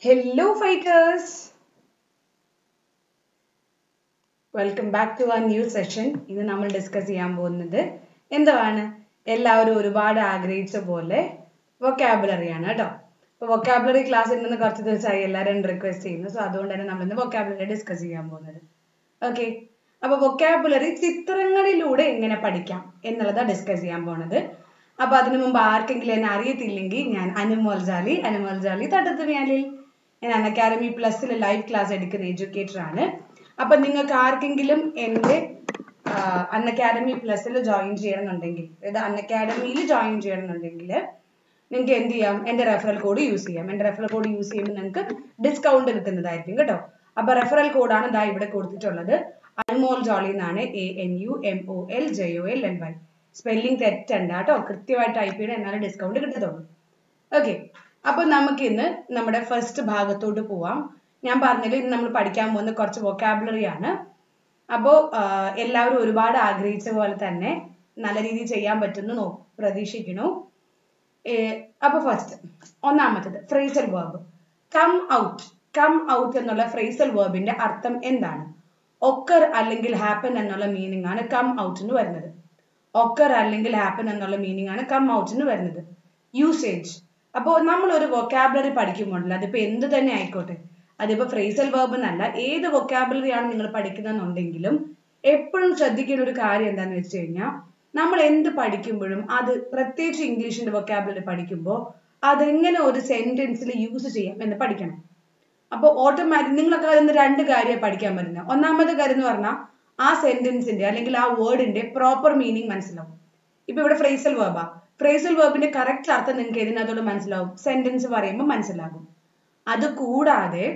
Hello fighters! Welcome back to a new session ഇന്ന് നമ്മൾ discuss ചെയ്യാൻ പോകുന്നത് എന്താണ് എല്ലാവരും ഒരുപാട് ആഗ്രഹിച്ച പോലെ വൊക്കാബുലറി ആണ് കേട്ടോ അപ്പോൾ വൊക്കാബുലറി ക്ലാസ്സിൽ നിന്ന് കുറച്ച് ദിവസമായി എല്ലാവരും റിക്വസ്റ്റ് ചെയ്യുന്നു സോ അതുകൊണ്ട് തന്നെ നമ്മൾ ഇന്ന് വൊക്കാബുലറി ഡിസ്കസ് ചെയ്യാൻ പോകുന്നത് ഓക്കെ അപ്പോൾ വൊക്കാബുലറി ചിത്രങ്ങളിലൂടെ എങ്ങനെ പഠിക്കാം എന്നുള്ളതാണ് ഡിസ്കസ് ചെയ്യാൻ പോണത് അപ്പൊ അതിനു മുമ്പ് ആർക്കെങ്കിലും എന്നെ അറിയത്തില്ലെങ്കിൽ ഞാൻ അനുമോൾ ജാലി അനുമോൾ ജാലി തട്ടത്തുമയാലിൽ ഞാൻ അൺ അക്കാഡമി പ്ലസ്സിൽ ലൈവ് ക്ലാസ് എടുക്കുന്ന എഡ്യൂക്കേറ്റർ ആണ് അപ്പൊ നിങ്ങൾക്ക് ആർക്കെങ്കിലും എൻ്റെ അൺ അക്കാഡമി പ്ലസ്സിൽ ജോയിൻ ചെയ്യണമെന്നുണ്ടെങ്കിൽ അതായത് അൺ അക്കാഡമിയിൽ ജോയിൻ ചെയ്യണമെന്നുണ്ടെങ്കിൽ നിങ്ങൾക്ക് എന്ത് ചെയ്യാം എൻ്റെ റെഫറൽ കോഡ് യൂസ് ചെയ്യാം എൻ്റെ റെഫറൽ കോഡ് യൂസ് ചെയ്യുമ്പോൾ നിങ്ങൾക്ക് ഡിസ്കൗണ്ട് കിട്ടുന്നതായിരിക്കും കേട്ടോ അപ്പൊ റെഫറൽ കോഡാണ് ഇതാ ഇവിടെ കൊടുത്തിട്ടുള്ളത് അനുമോൾ ജോളി എന്നാണ് A N U M O L J O L N Y spelling തെറ്റണ്ട കേട്ടോ കൃത്യമായിട്ട് ടൈപ്പ് ചെയ്യണം എന്നാലും ഡിസ്കൗണ്ട് കിട്ടത്തുള്ളൂ ഓക്കെ അപ്പൊ നമുക്ക് ഇന്ന് നമ്മുടെ ഫസ്റ്റ് ഭാഗത്തോട്ട് പോവാം ഞാൻ പറഞ്ഞത് ഇന്ന് നമ്മൾ പഠിക്കാൻ പോകുന്ന കുറച്ച് വൊക്കാബുലറി ആണ് അപ്പോൾ എല്ലാവരും ഒരുപാട് ആഗ്രഹിച്ച പോലെ തന്നെ നല്ല രീതിയിൽ ചെയ്യാൻ പറ്റുന്നു നോ പ്രതീക്ഷിക്കുന്നു അപ്പൊ ഫസ്റ്റ് ഒന്നാമത്തത് phrasal verb come out come out എന്നുള്ള ഫ്രേസൽ വേർബിന്റെ അർത്ഥം എന്താണ് ഒക്കർ അല്ലെങ്കിൽ ഹാപ്പൻ എന്നുള്ള മീനിങ് ആണ് കം ഔട്ടിന് വരുന്നത് ഒക്കർ അല്ലെങ്കിൽ ഹാപ്പൻ എന്നുള്ള മീനിങ് ആണ് കം ഔട്ടിന് വരുന്നത് യൂസേജ് അപ്പോൾ നമ്മൾ ഒരു വൊക്കാബുലറി പഠിക്കുമ്പോഴല്ലോ അതിപ്പോ എന്ത് തന്നെ ആയിക്കോട്ടെ അതിപ്പോ ഫ്രേസൽ വേർബ് എന്നല്ല ഏത് വൊക്കാബുലറി ആണ് നിങ്ങൾ പഠിക്കുന്നതെന്നുണ്ടെങ്കിലും എപ്പോഴും ശ്രദ്ധിക്കേണ്ട ഒരു കാര്യം എന്താണെന്ന് വെച്ച് കഴിഞ്ഞാൽ നമ്മൾ എന്ത് പഠിക്കുമ്പോഴും അത് പ്രത്യേകിച്ച് ഇംഗ്ലീഷിന്റെ വൊക്കാബുലറി പഠിക്കുമ്പോൾ അതെങ്ങനെ ഒരു സെന്റൻസിൽ യൂസ് ചെയ്യാം എന്ന് പഠിക്കണം അപ്പോൾ ഓട്ടോമാറ്റിക് നിങ്ങളൊക്കെ അതിന് രണ്ട് കാര്യം പഠിക്കാൻ പറ്റുന്നത് ഒന്നാമത്തെ കാര്യം എന്ന് പറഞ്ഞാൽ ആ സെന്റൻസിന്റെ അല്ലെങ്കിൽ ആ വേർഡിന്റെ പ്രോപ്പർ മീനിങ് മനസ്സിലാവും ഇപ്പൊ ഇവിടെ ഫ്രേസൽ വേർബാ ഫ്രേസൽ വേർബിന്റെ കറക്റ്റ് അർത്ഥം നിങ്ങൾക്ക് ഇതിനകത്തോട് മനസ്സിലാവും സെന്റൻസ് പറയുമ്പോൾ മനസ്സിലാകും അത് കൂടാതെ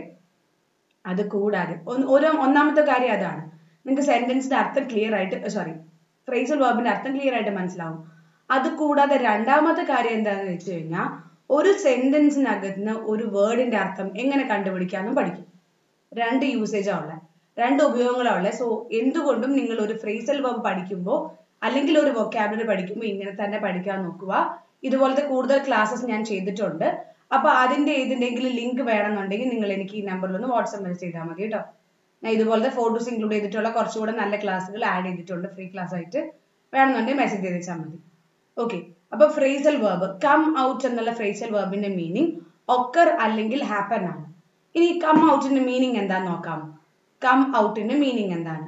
അത് കൂടാതെ ഒരു ഒന്നാമത്തെ കാര്യം അതാണ് നിങ്ങൾക്ക് സെന്റൻസിന്റെ അർത്ഥം ക്ലിയർ ആയിട്ട് സോറി ഫ്രേസൽ വേർബിന്റെ അർത്ഥം ക്ലിയർ ആയിട്ട് മനസ്സിലാവും അത് കൂടാതെ രണ്ടാമത്തെ കാര്യം എന്താണെന്ന് വെച്ച് കഴിഞ്ഞാൽ ഒരു സെന്റൻസിനകത്ത് ഒരു വേർഡിന്റെ അർത്ഥം എങ്ങനെ കണ്ടുപിടിക്കാമെന്നും പഠിക്കും രണ്ട് യൂസേജാ ഉള്ളത് രണ്ട് ഉപയോഗങ്ങളാ ഉള്ളത് സോ എന്തുകൊണ്ടും നിങ്ങൾ ഒരു ഫ്രേസൽ വേർബ് പഠിക്കുമ്പോൾ അല്ലെങ്കിൽ ഒരു വൊക്കാബുലറി പഠിക്കുമ്പോൾ ഇങ്ങനെ തന്നെ പഠിക്കാൻ നോക്കുക ഇതുപോലത്തെ കൂടുതൽ ക്ലാസ്സസ് ഞാൻ ചെയ്തിട്ടുണ്ട് അപ്പൊ അതിന്റെ ഏതിന്റെങ്കിലും ലിങ്ക് വേണമെന്നുണ്ടെങ്കിൽ നിങ്ങൾ എനിക്ക് ഈ നമ്പറിൽ ഒന്ന് വാട്സ്ആപ്പ് മെസ്സേജ് ചെയ്താൽ മതി കേട്ടോ ഞാൻ ഇതുപോലത്തെ ഫോട്ടോസ് ഇൻക്ലൂഡ് ചെയ്തിട്ടുള്ള കുറച്ചുകൂടെ നല്ല ക്ലാസ്സുകൾ ആഡ് ചെയ്തിട്ടുണ്ട് ഫ്രീ ക്ലാസ് ആയിട്ട് വേണമെന്നുണ്ടെങ്കിൽ മെസ്സേജ് ചെയ്തേച്ചാൽ മതി ഓക്കെ അപ്പൊ ഫ്രേസൽ വേർബ് കം ഔട്ട് എന്നുള്ള ഫ്രേസൽ വേർബിന്റെ മീനിങ് ഒക്കർ അല്ലെങ്കിൽ ഹാപ്പൻ ആണ് ഇനി കം ഔട്ടിന്റെ മീനിങ് എന്താന്ന് നോക്കാം കം ഔട്ടിന്റെ മീനിങ് എന്താണ്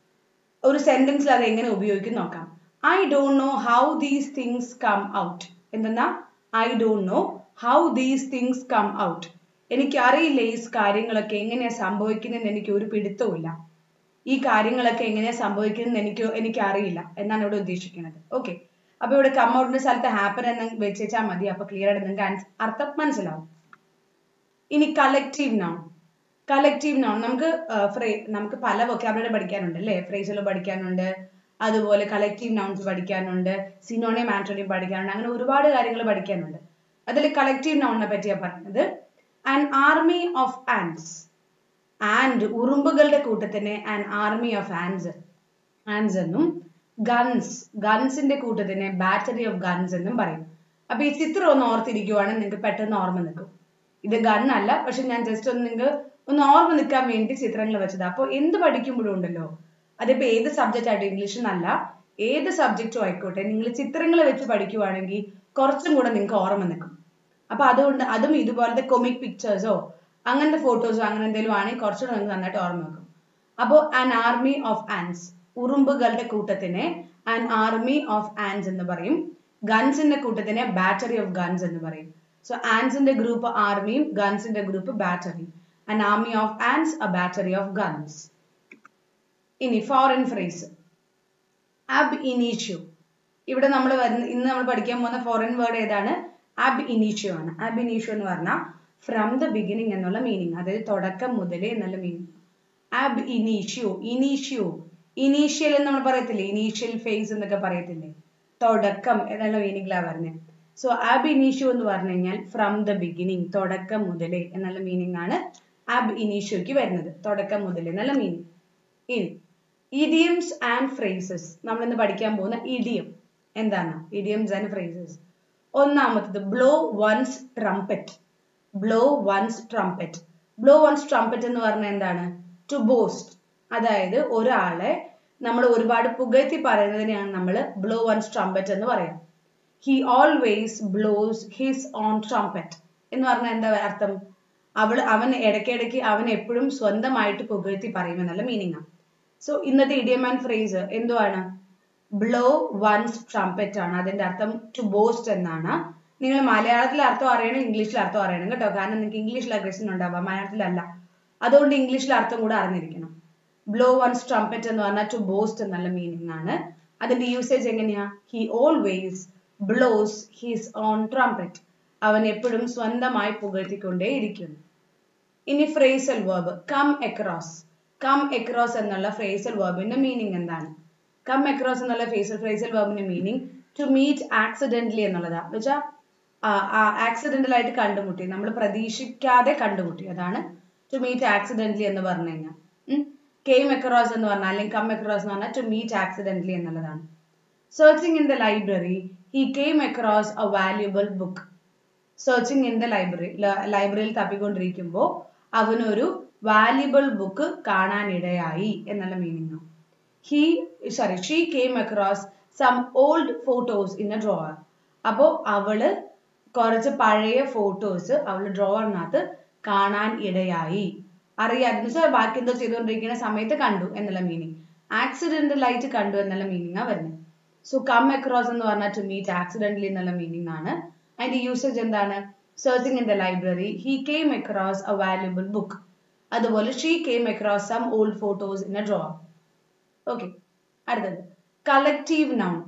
ഒരു സെന്റൻസിൽ അത് എങ്ങനെ ഉപയോഗിക്കും നോക്കാം I don't know how these things come out എന്തെന്നാ I don't know how these things come out എനിക്ക് അറിയില്ല ഈ കാര്യങ്ങളൊക്കെ എങ്ങനെയാ സംഭവിക്കുന്നതെന്ന് എനിക്ക് ഒരു പിടുത്തവുമില്ല ഈ കാര്യങ്ങളൊക്കെ എങ്ങനെയാ സംഭവിക്കുന്നത് എനിക്ക് എനിക്ക് അറിയില്ല എന്നാണ് ഇവിടെ ഉദ്ദേശിക്കുന്നത് ഓക്കെ അപ്പൊ ഇവിടെ കം ഔട്ടിന്റെ സ്ഥലത്ത് ഹാപ്പൻ എന്ന് വെച്ചാൽ മതി അപ്പൊ ക്ലിയർ ആയിട്ട് നിങ്ങൾക്ക് അർത്ഥം മനസ്സിലാവും ഇനി കളക്റ്റീവ് നൗൺ കളക്റ്റീവ് നൗൺ നമുക്ക് ഫ്രേ നമുക്ക് പല വൊക്കാബുലറി പഠിക്കാനുണ്ട് അല്ലേ ഫ്രേസുകൾ പഠിക്കാനുണ്ട് അതുപോലെ കളക്റ്റീവ് നൗൺസ് പഠിക്കാനുണ്ട് സിനോണിയം ആന്റോണിയം പഠിക്കാനുണ്ട് അങ്ങനെ ഒരുപാട് കാര്യങ്ങൾ പഠിക്കാനുണ്ട് അതിൽ കളക്റ്റീവ് നൗണിനെ പറ്റിയാണ് പറഞ്ഞത് an army of ants and ഉറുമ്പുകളുടെ കൂട്ടത്തിന് an army of ants ants എന്നും ഗൺസ് ഗൺസിന്റെ കൂട്ടത്തിന് ബാറ്ററി ഓഫ് ഗൺസ് എന്നും പറയും അപ്പൊ ഈ ചിത്രം ഒന്ന് ഓർത്തിരിക്കുവാണെങ്കിൽ നിങ്ങൾക്ക് പെട്ടെന്ന് ഓർമ്മ നിൽക്കും ഇത് ഗൺ അല്ല പക്ഷെ ഞാൻ ജസ്റ്റ് ഒന്ന് നിങ്ങൾക്ക് ഒന്ന് ഓർമ്മ നിൽക്കാൻ വേണ്ടി ചിത്രങ്ങൾ വെച്ചത് അപ്പോൾ എന്ത് പഠിക്കുമ്പോഴും ഉണ്ടല്ലോ അതിപ്പോ ഏത് സബ്ജക്റ്റ് ആയിട്ട് ഇംഗ്ലീഷ് എന്നല്ല ഏത് സബ്ജക്റ്റും ആയിക്കോട്ടെ നിങ്ങൾ ചിത്രങ്ങൾ വെച്ച് പഠിക്കുവാണെങ്കിൽ കുറച്ചും കൂടെ നിങ്ങൾക്ക് ഓർമ്മ നിൽക്കും അപ്പൊ അതുകൊണ്ട് അതും ഇതുപോലത്തെ കൊമിക് പിക്ചേഴ്സോ അങ്ങനത്തെ ഫോട്ടോസോ അങ്ങനെ എന്തെങ്കിലും ആണെങ്കിൽ കുറച്ചുകൂടെ നിങ്ങൾക്ക് നന്നായിട്ട് ഓർമ്മ വെക്കും അപ്പോൾ ആൻ ആർമി ഓഫ് ആൻസ് ഉറുമ്പുകളുടെ കൂട്ടത്തിനെ ആൻ ആർമി ഓഫ് ആൻസ് എന്ന് പറയും ഗൺസിന്റെ കൂട്ടത്തിനെ ബാറ്ററി ഓഫ് ഗൺസ് എന്ന് പറയും സോ ആൻസിന്റെ ഗ്രൂപ്പ് ആർമിയും ഗൺസിന്റെ ഗ്രൂപ്പ് ബാറ്ററിയും an army of ants, a battery of guns. ഇനി ഫോറിൻ ഫ്രേസ് അബ് ഇനീഷ്യോ ഇവിടെ നമ്മൾ വരുന്ന ഇന്ന് നമ്മൾ പഠിക്കാൻ പോകുന്ന ഫോറിൻ വേർഡ് ഏതാണ് അബ് ഇനീഷ്യോ ആണ് അബ് ഇനീഷ്യോ എന്ന് പറഞ്ഞാൽ ഫ്രം ദ ബിഗിനിങ് എന്നുള്ള മീനിങ് അതായത് തുടക്കം മുതലേ എന്നുള്ള മീനിങ് അബ് ഇനീഷ്യോ ഇനീഷ്യോ ഇനീഷ്യൽ എന്ന് നമ്മൾ പറയത്തില്ലേ ഇനീഷ്യൽ ഫേസ് എന്നൊക്കെ പറയത്തില്ലേ തുടക്കം എന്നുള്ള മീനിങ്ങിലാണ് പറഞ്ഞത് സോ അബ് ഇനീഷ്യോ എന്ന് പറഞ്ഞു കഴിഞ്ഞാൽ ഫ്രം ദ ബിഗിനിങ് തുടക്കം മുതലേ എന്നുള്ള മീനിങ് ആണ് അബ് ഇനീഷ്യോയ്ക്ക് വരുന്നത് തുടക്കം മുതൽ എന്നുള്ള മീനിങ് ഇനി ഇഡിയംസ് ആൻഡ് ഫ്രേസസ് നമ്മൾ ഇന്ന് പഠിക്കാൻ പോകുന്ന ഇഡിയം എന്താണ് ഇഡിയംസ് ആൻഡ് ഫ്രേസസ് ഒന്നാമത്തത് blow one's trumpet blow one's trumpet blow one's trumpet എന്ന് പറഞ്ഞാൽ എന്താണ് ടു ബോസ്റ്റ് അതായത് ഒരാളെ നമ്മൾ ഒരുപാട് പുകഴ്ത്തി പറയുന്നതിനെയാണ് നമ്മൾ ബ്ലോ വൺസ് ട്രംപറ്റ് എന്ന് പറയാം he always blows his own trumpet എന്ന് പറഞ്ഞാൽ എന്താ അർത്ഥം അവൾ അവൻ ഇടയ്ക്കിടയ്ക്ക് അവൻ എപ്പോഴും സ്വന്തമായിട്ട് പുകഴ്ത്തി പറയും എന്നുള്ള മീനിങ് ആണ് സോ ഇന്നത്തെ ഇഡിയം ആൻഡ് ഫ്രേസ് എന്തുവാണ് ബ്ലോ വൺസ് ട്രംപറ്റ് ആണ് അതിന്റെ അർത്ഥം ടു ബോസ്റ്റ് എന്നാണ് നിങ്ങൾ മലയാളത്തിൽ അർത്ഥം അറിയണം ഇംഗ്ലീഷിൽ അർത്ഥം അറിയണം കേട്ടോ കാരണം നിങ്ങൾക്ക് ഇംഗ്ലീഷിൽ അഗ്രഷൻ ഉണ്ടാവാം മലയാളത്തിലല്ല അതുകൊണ്ട് ഇംഗ്ലീഷിൽ അർത്ഥം കൂടെ അറിഞ്ഞിരിക്കണം ബ്ലോ വൺസ് ട്രംപറ്റ് എന്ന് പറഞ്ഞാൽ ടു ബോസ്റ്റ് എന്നുള്ള മീനിങ് ആണ് അതിന്റെ യൂസേജ് എങ്ങനെയാ he always blows his own trumpet അവൻ എപ്പോഴും സ്വന്തമായി പുകഴ്ത്തിക്കൊണ്ടേ ഇരിക്കുന്നു ഇനി phrasal verb come across come across എന്നുള്ള ഫ്രേസൽ വേർബിന്റെ മീനിങ് എന്താണ് കം എക്രോസ് എന്നുള്ള ഫ്രേസൽ ഫ്രേസൽ വേർബിന്റെ മീനിങ് ടു മീറ്റ് ആക്സിഡന്റലി എന്നുള്ളതാ എന്ന് വെച്ചാൽ ആക്സിഡന്റൽ ആയിട്ട് കണ്ടുമുട്ടി നമ്മൾ പ്രതീക്ഷിക്കാതെ കണ്ടുമുട്ടി അതാണ് ടു മീറ്റ് ആക്സിഡന്റലി എന്ന് പറഞ്ഞു കഴിഞ്ഞാൽ കെയിം എക്രോസ് എന്ന് പറഞ്ഞാൽ അല്ലെങ്കിൽ കം എക്രോസ് എന്ന് പറഞ്ഞാൽ ടു മീറ്റ് ആക്സിഡന്റലി എന്നുള്ളതാണ് searching in the library he came across a valuable book searching in the library ലൈബ്രറിയിൽ തപ്പിക്കൊണ്ടിരിക്കുമ്പോൾ അവനൊരു വാല്യുബിൾ ബുക്ക് കാണാനിടയായി എന്നുള്ള meaning he sorry she came across some old photos in a drawer അപ്പോൾ അവള് കുറച്ച് പഴയ ഫോട്ടോസ് അവൾ ഡ്രോവറിനകത്ത് കാണാൻ ഇടയായി അറിയാതെ വെച്ചാൽ ബാക്കി എന്തോ ചെയ്തുകൊണ്ടിരിക്കുന്ന സമയത്ത് കണ്ടു എന്നുള്ള മീനിങ് ആക്സിഡന്റൽ ആയിട്ട് കണ്ടു എന്നുള്ള മീനിങ് ആ വരുന്നത് സോ കം അക്രോസ് എന്ന് പറഞ്ഞാൽ ടു മീറ്റ് ആക്സിഡന്റലി എന്നുള്ള മീനിങ് ആണ് അതിന്റെ യൂസേജ് എന്താണ് searching in the library he came across a valuable book അതുപോലെ she came across some old photos in a drawer okay അടുത്തത് കളക്റ്റീവ് നൗൺ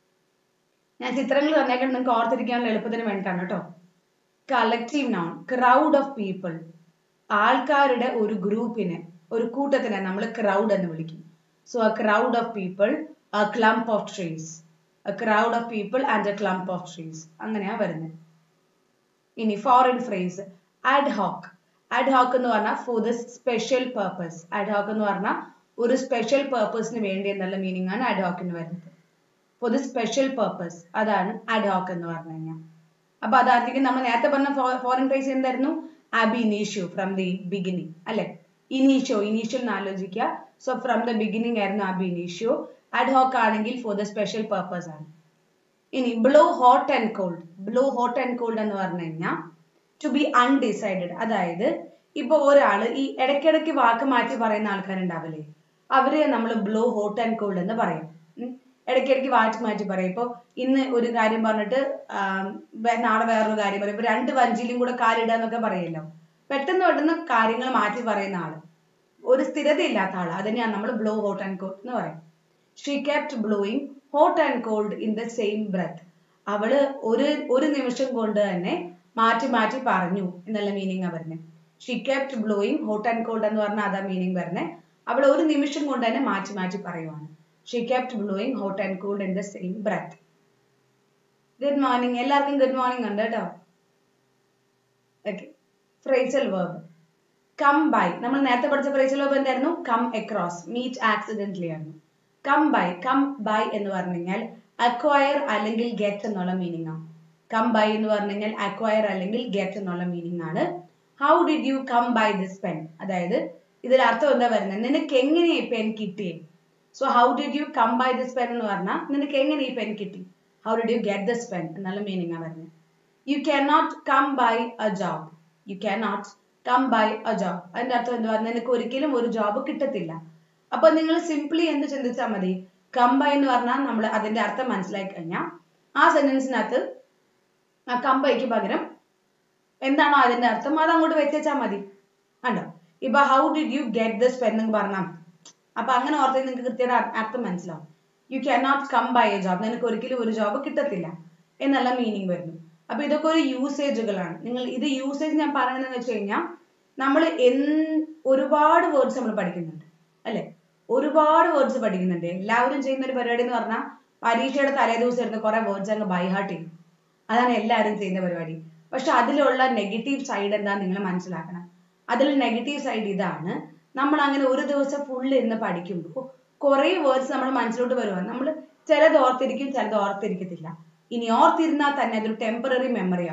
ഞാൻ ചിത്രങ്ങൾ തന്നേക്കാൻ നിങ്ങൾക്ക് ഓർത്തിരിക്കാനുള്ള എളുപ്പത്തിന് വേണ്ടിയിട്ടാണ് കേട്ടോ collective noun crowd of people ആൾക്കാരുടെ ഒരു ഗ്രൂപ്പിനെ ഒരു കൂട്ടത്തിനെ നമ്മൾ ക്രൗഡ് എന്ന് വിളിക്കും so a crowd of people a clump of trees a crowd of people and a clump of trees അങ്ങനെയാ വരുന്നത് ഇനി foreign phrase ad hoc ad hoc എന്ന് പറഞ്ഞാൽ for the special purpose ad hoc എന്ന് പറഞ്ഞാൽ ഒരു സ്പെഷ്യൽ പർപ്പസിന് വേണ്ടി എന്നുള്ള മീനിങ് ആണ് അഡ് ഹോക്കിന് വരുന്നത് ഫോർ ദ സ്പെഷ്യൽ പർപ്പസ് അതാണ് അഡ് ഹോക്ക് എന്ന് പറഞ്ഞു കഴിഞ്ഞാൽ അപ്പൊ അതായിരിക്കും നമ്മൾ നേരത്തെ പറഞ്ഞ ഫോറിൻ ഫ്രേസ് എന്തായിരുന്നു ab initio from the beginning അല്ലെ ഇനീഷ്യോ ഇനീഷ്യൽ എന്ന് ആലോചിക്കുക സോ ഫ്രം ദ ബിഗിനിങ് ആയിരുന്നു അബി ഇനീഷ്യോ അഡ് ഹോക്ക് ആണെങ്കിൽ ഫോർ ദ സ്പെഷ്യൽ പർപ്പസ് ആണ് ഇനി blow hot and cold blow hot and cold എന്ന് പറഞ്ഞു കഴിഞ്ഞാൽ ടു ബി അൺഡിസൈഡഡ് അതായത് ഇപ്പൊ ഒരാള് ഈ ഇടയ്ക്കിടയ്ക്ക് വാക്ക് മാറ്റി പറയുന്ന ആൾക്കാരുണ്ടാവില്ലേ അവരെ നമ്മൾ ബ്ലോ ഹോട്ട് ആൻഡ് കോൾഡ് എന്ന് പറയും ഇടയ്ക്കിടയ്ക്ക് മാറ്റി മാറ്റി പറയും ഇപ്പൊ ഇന്ന് ഒരു കാര്യം പറഞ്ഞിട്ട് നാളെ വേറൊരു കാര്യം പറയും ഇപ്പൊ രണ്ട് വഞ്ചിയിലും കൂടെ കാലിടുക എന്നൊക്കെ പറയല്ലോ പെട്ടെന്ന് പെട്ടെന്ന് കാര്യങ്ങൾ മാറ്റി പറയുന്ന ആള് ഒരു സ്ഥിരത ഇല്ലാത്ത ആള് അതിനെയാണ് നമ്മൾ ബ്ലോ ഹോട്ട് ആൻഡ് കോൾഡ് എന്ന് പറയും she kept blowing hot and cold in the same breath അവള് ഒരു ഒരു നിമിഷം കൊണ്ട് തന്നെ മാറ്റി മാറ്റി പറഞ്ഞു എന്നുള്ള മീനിങ് വരുന്നത് she kept blowing hot and cold എന്ന് പറഞ്ഞാൽ അതാ മീനിങ് വരുന്നത് അവൾ ഒരു നിമിഷം കൊണ്ട് തന്നെ മാറ്റി മാറ്റി പറയുവാണ് she kept blowing hot and cold in the same breath good morning എല്ലാവർക്കും ഗുഡ് മോർണിംഗ് ഉണ്ട് കേട്ടോ okay phrasal verb come by നമ്മൾ നേരത്തെ പഠിച്ച ഫ്രേസൽ വേർബ് എന്തായിരുന്നു കം അക്രോസ് മീറ്റ് ആക്സിഡന്റലി ആയിരുന്നു കം ബൈ കം ബൈ എന്ന് പറഞ്ഞു കഴിഞ്ഞാൽ അക്വയർ അല്ലെങ്കിൽ ഗെറ്റ് എന്നുള്ള മീനിങ് ആണ് കം ബൈ എന്ന് പറഞ്ഞു കഴിഞ്ഞാൽ അക്വയർ അല്ലെങ്കിൽ ഗെറ്റ് എന്നുള്ള മീനിങ് ആണ് how did you come by this pen അതായത് ഇതിൽ അർത്ഥം എന്താ വരുന്നത് നിനക്ക് എങ്ങനെ ഈ പെൻ കിട്ടിയേ so how did you come by this pen എന്ന് പറഞ്ഞാൽ നിനക്ക് എങ്ങനെ ഈ പെൻ കിട്ടി how did you get this pen എന്നുള്ള മീനിങ് ആണ് വരുന്നത് you can not come by a job you can not come by a job അതിന്റെ അർത്ഥം എന്തുവാ നിനക്ക് ഒരിക്കലും ഒരു ജോബ് കിട്ടത്തില്ല അപ്പൊ നിങ്ങൾ സിംപ്ലി എന്ത് ചിന്തിച്ചാൽ മതി കം ബൈ എന്ന് പറഞ്ഞാൽ നമ്മൾ അതിന്റെ അർത്ഥം മനസ്സിലാക്കി കഴിഞ്ഞാൽ ആ സെന്റൻസിനകത്ത് ആ കമ്പൈക്ക് പകരം എന്താണോ അതിന്റെ അർത്ഥം അത് അങ്ങോട്ട് വെച്ചാൽ മതി കണ്ടോ ഇപ്പൊ how did you get this pen എന്ന് പറഞ്ഞാൽ അപ്പൊ അങ്ങനെ ഓർത്ത് നിങ്ങൾക്ക് കൃത്യമായിട്ട് അർത്ഥം മനസ്സിലാവും you can not come by a job നിനക്ക് ഒരിക്കലും ഒരു ജോബ് കിട്ടത്തില്ല എന്നുള്ള മീനിങ് വരുന്നു അപ്പൊ ഇതൊക്കെ ഒരു യൂസേജുകളാണ് നിങ്ങൾ ഇത് യൂസേജ് ഞാൻ പറയുന്നതെന്ന് വെച്ച് കഴിഞ്ഞാൽ നമ്മൾ എൻ ഒരുപാട് വേർഡ്സ് നമ്മൾ പഠിക്കുന്നുണ്ട് അല്ലെ ഒരുപാട് വേർഡ്സ് പഠിക്കുന്നുണ്ട് എല്ലാവരും ചെയ്യുന്ന ഒരു പരിപാടി എന്ന് പറഞ്ഞാൽ പരീക്ഷയുടെ തലേ ദിവസം ഇരുന്ന് കുറെ വേർഡ്സ് അങ്ങ് ബൈ ഹാർട്ട് ചെയ്യും അതാണ് എല്ലാവരും ചെയ്യുന്ന പരിപാടി പക്ഷെ അതിലുള്ള നെഗറ്റീവ് സൈഡ് എന്താ നിങ്ങൾ മനസ്സിലാക്കണം അതിൽ നെഗറ്റീവ് സൈഡ് ഇതാണ് നമ്മൾ അങ്ങനെ ഒരു ദിവസം ഫുള്ള് ഇരുന്ന് പഠിക്കുമ്പോൾ കുറെ വേർഡ്സ് നമ്മുടെ മനസ്സിലോട്ട് വരുവാണ് നമ്മൾ ചിലത് ഓർത്തിരിക്കും ചിലത് ഓർത്തിരിക്കത്തില്ല ഇനി ഓർത്തിരുന്നാൽ തന്നെ അതൊരു ടെമ്പററി മെമ്മറിയാണ്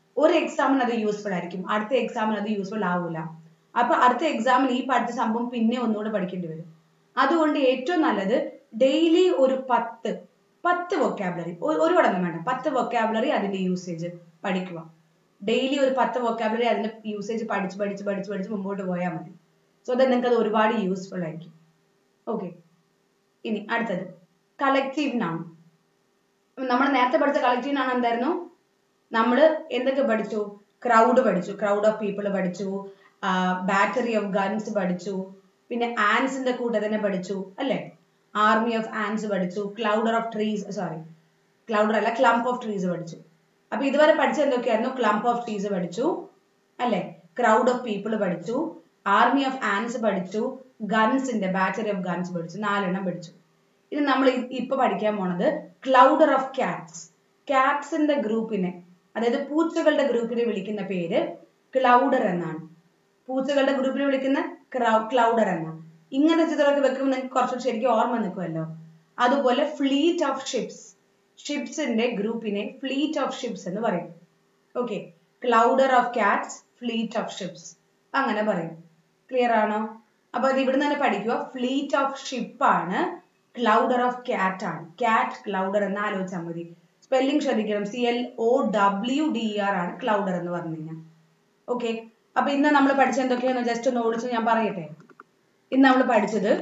ഒരു എക്സാമിന് അത് യൂസ്ഫുൾ ആയിരിക്കും അടുത്ത എക്സാമിന് അത് യൂസ്ഫുൾ ആവൂല അപ്പൊ അടുത്ത എക്സാമിന് ഈ പഠിച്ച സംഭവം പിന്നെ ഒന്നുകൂടെ പഠിക്കേണ്ടി വരും അതുകൊണ്ട് ഏറ്റവും നല്ലത് ഡെയിലി ഒരു പത്ത് പത്ത് വൊക്കാബുലറി ഒരുപാടൊന്നും വേണ്ട പത്ത് വൊക്കാബുലറി അതിന്റെ യൂസേജ് പഠിക്കുക ഡെയിലി ഒരു പത്ത് വൊക്കാബുലറി അതിന്റെ യൂസേജ് പഠിച്ച് പഠിച്ച് പഠിച്ച് പഠിച്ച് മുമ്പോട്ട് പോയാൽ മതി സോ ദാറ്റ് നിങ്ങൾക്ക് അത് ഒരുപാട് യൂസ്ഫുൾ ആയിരിക്കും ഓക്കെ ഇനി അടുത്തത് കളക്റ്റീവ് നൗൺ നമ്മൾ നേരത്തെ പഠിച്ച കളക്റ്റീവ് നൗൺ എന്തായിരുന്നു നമ്മൾ എന്തൊക്കെ പഠിച്ചു ക്രൗഡ് പഠിച്ചു ക്രൗഡ് ഓഫ് പീപ്പിൾ പഠിച്ചു ബാറ്ററി ഓഫ് ഗൺസ് പഠിച്ചു പിന്നെ ആൻസിന്റെ കൂട്ടത്തിനെ പഠിച്ചു അല്ലേ ആർമി ഓഫ് ആൻസ് പഠിച്ചു clowder of trees sorry clowder അല്ല ക്ലംപ് ഓഫ് ട്രീസ് പഠിച്ചു അപ്പൊ ഇതുവരെ പഠിച്ച എന്തൊക്കെയായിരുന്നു ക്ലംപ് ഓഫ് ട്രീസ് പഠിച്ചു അല്ലെ ക്രൗഡ് ഓഫ് പീപ്പിൾ പഠിച്ചു ആർമി ഓഫ് ആൻസ് പഠിച്ചു ഗൺസിന്റെ ബാറ്ററി ഓഫ് ഗൺസ് പഠിച്ചു നാലെണ്ണം പഠിച്ചു ഇനി നമ്മൾ ഇപ്പൊ പഠിക്കാൻ പോണത് ക്ലൗഡർ ഓഫ് കാറ്റ്സ് കാറ്റ്സിന്റെ ഗ്രൂപ്പിനെ അതായത് പൂച്ചകളുടെ ഗ്രൂപ്പിനെ വിളിക്കുന്ന പേര് ക്ലൗഡർ എന്നാണ് പൂച്ചകളുടെ ഗ്രൂപ്പിനെ വിളിക്കുന്ന ക്ലൗഡർ എന്നാണ് ഇങ്ങനെ ചിത്രമൊക്കെ വെക്കുമ്പോൾ നിങ്ങൾക്ക് കുറച്ച് ശരിക്കും ഓർമ്മ നിൽക്കുമല്ലോ അതുപോലെ ഫ്ലീറ്റ് ഓഫ് ഷിപ്സ് ഷിപ്സിന്റെ ഗ്രൂപ്പിനെ ഫ്ലീറ്റ് ഓഫ് ഷിപ്സ് എന്ന് പറയും okay clowder of cats fleet of ships അങ്ങനെ പറയും ക്ലിയർ ആണോ അപ്പൊ അത് ഇവിടുന്ന് തന്നെ പഠിക്കുക ഫ്ലീറ്റ് ഓഫ് ഷിപ്പ് ആണ് ക്ലൗഡർ ഓഫ് കാറ്റ് ആണ് കാറ്റ് ക്ലൗഡർ എന്ന് ആലോചിച്ചാൽ മതി സ്പെല്ലിംഗ് ശ്രദ്ധിക്കണം C L O W D R ആണ് ക്ലൗഡർ എന്ന് പറഞ്ഞു കഴിഞ്ഞാൽ ഓക്കെ അപ്പൊ ഇന്ന് നമ്മൾ പഠിച്ച എന്തൊക്കെയാന്ന് ജസ്റ്റ് ഒന്ന് ഓടിച്ച് ഞാൻ പറയട്ടെ ഇന്ന് നമ്മൾ പഠിച്ചത്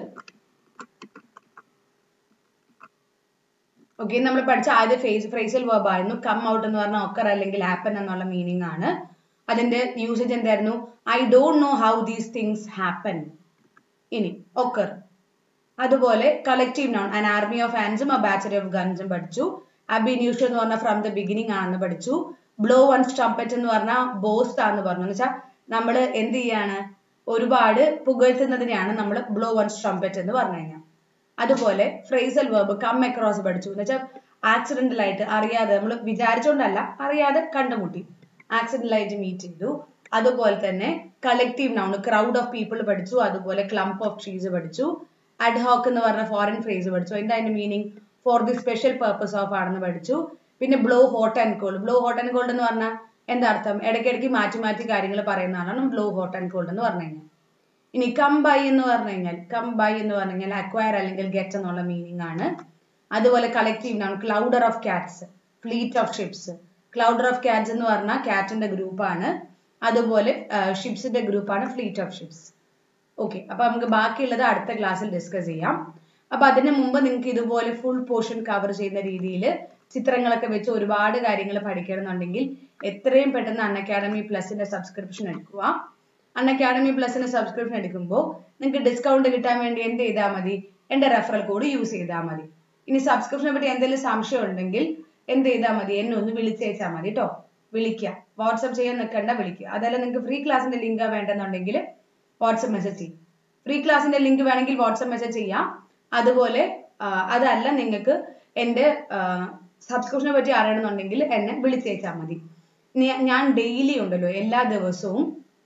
ഓക്കെ നമ്മൾ പഠിച്ച ആദ്യ ഫേസ് ഫ്രേസൽ വേർബ് ആയിരുന്നു കം ഔട്ട് എന്ന് പറഞ്ഞ ഒക്കർ അല്ലെങ്കിൽ ആപ്പൻ എന്നുള്ള മീനിങ് ആണ് അതിന്റെ യൂസേജ് എന്തായിരുന്നു I don't know how these things happen ഇനി ഒക്കർ അതുപോലെ collective noun an army of ആൻസും എ ബാച്ചറി ഓഫ് ഗൺസും പഠിച്ചു അബിന്യൂഷ് എന്ന് പറഞ്ഞ ഫ്രം ദ ബിഗിനിങ് ആണെന്ന് പഠിച്ചു ബ്ലോ വൺ സ്റ്റംപറ്റ് എന്ന് പറഞ്ഞാൽ ബോസ്റ്റ് ആണെന്ന് പറഞ്ഞു എന്ന് വെച്ചാൽ നമ്മൾ എന്ത് ചെയ്യാണ് ഒരുപാട് പുകഴ്ത്തുന്നതിനെയാണ് നമ്മൾ ബ്ലോ വൺ സ്റ്റംപറ്റ് എന്ന് പറഞ്ഞു കഴിഞ്ഞാൽ അതുപോലെ ഫ്രേസൽ വേർബ് കം അക്രോസ് പഠിച്ചു എന്ന് വെച്ചാൽ ആക്സിഡന്റൽ ആയിട്ട് അറിയാതെ നമ്മൾ വിചാരിച്ചുകൊണ്ടല്ല അറിയാതെ കണ്ടുമുട്ടി ആക്സിഡന്റൽ ആയിട്ട് മീറ്റ് ചെയ്തു അതുപോലെ തന്നെ collective noun crowd of people പഠിച്ചു അതുപോലെ ക്ലംപ് ഓഫ് ട്രീസ് പഠിച്ചു അഡ്ഹോക്ക് എന്ന് പറഞ്ഞ ഫോറിൻ ഫ്രേസ് പഠിച്ചു എന്താ അതിന്റെ meaning for the special purpose of ആണെന്ന് പഠിച്ചു പിന്നെ blow hot and cold blow hot and cold എന്ന് പറഞ്ഞാൽ എന്താ അർത്ഥം ഇടയ്ക്കിടയ്ക്ക് മാറ്റി മാറ്റി കാര്യങ്ങൾ പറയുന്ന ആളാണ് ബ്ലോ ഹോട്ട് ആൻഡ് കോൾഡ് എന്ന് പറഞ്ഞു കഴിഞ്ഞാൽ ഇനി കം ബൈ എന്ന് പറഞ്ഞു കഴിഞ്ഞാൽ കം ബൈ എന്ന് പറഞ്ഞു കഴിഞ്ഞാൽ അക്വയർ അല്ലെങ്കിൽ ഗെറ്റ് എന്നുള്ള മീനിങ് ആണ് അതുപോലെ collective noun clowder of cats fleet of ships clowder of cats എന്ന് പറഞ്ഞാൽ കാറ്റിന്റെ ഗ്രൂപ്പാണ് അതുപോലെ ഷിപ്സിന്റെ ഗ്രൂപ്പാണ് ഫ്ലീറ്റ് ഓഫ് ഷിപ്സ് ഓക്കെ അപ്പൊ നമുക്ക് ബാക്കിയുള്ളത് അടുത്ത ക്ലാസ്സിൽ ഡിസ്കസ് ചെയ്യാം അപ്പൊ അതിന് മുമ്പ് നിങ്ങൾക്ക് ഇതുപോലെ ഫുൾ പോർഷൻ കവർ ചെയ്യുന്ന രീതിയിൽ ചിത്രങ്ങളൊക്കെ വെച്ച് ഒരുപാട് കാര്യങ്ങൾ പഠിക്കണമെന്നുണ്ടെങ്കിൽ എത്രയും പെട്ടെന്ന് അൺ അക്കാഡമി പ്ലസിന്റെ സബ്സ്ക്രിപ്ഷൻ എടുക്കുക അൺ അക്കാഡമി പ്ലസിന്റെ സബ്സ്ക്രിപ്ഷൻ എടുക്കുമ്പോൾ നിങ്ങൾക്ക് ഡിസ്കൗണ്ട് കിട്ടാൻ വേണ്ടി എന്ത് ചെയ്താൽ മതി എന്റെ റെഫറൽ കോഡ് യൂസ് ചെയ്താൽ മതി ഇനി സബ്സ്ക്രിപ്ഷനെ പറ്റി എന്തെങ്കിലും സംശയം ഉണ്ടെങ്കിൽ എന്ത് ചെയ്താൽ മതി എന്നെ ഒന്ന് വിളിച്ചേച്ചാൽ മതി കേട്ടോ വിളിക്കുക വാട്സപ്പ് ചെയ്യാൻ നിൽക്കണ്ട വിളിക്കുക അതല്ല നിങ്ങൾക്ക് ഫ്രീ ക്ലാസിന്റെ ലിങ്ക് വേണ്ടെന്നുണ്ടെങ്കിൽ വാട്സപ്പ് മെസ്സേജ് ചെയ്യും ഫ്രീ ക്ലാസിന്റെ ലിങ്ക് വേണമെങ്കിൽ വാട്സപ്പ് മെസ്സേജ് ചെയ്യാം അതുപോലെ അതല്ല നിങ്ങൾക്ക് എൻ്റെ സബ്സ്ക്രിപ്ഷനെ പറ്റി അറിയണമെന്നുണ്ടെങ്കിൽ എന്നെ വിളിച്ചേച്ചാൽ മതി ഞാൻ ഡെയിലി ഉണ്ടല്ലോ എല്ലാ ദിവസവും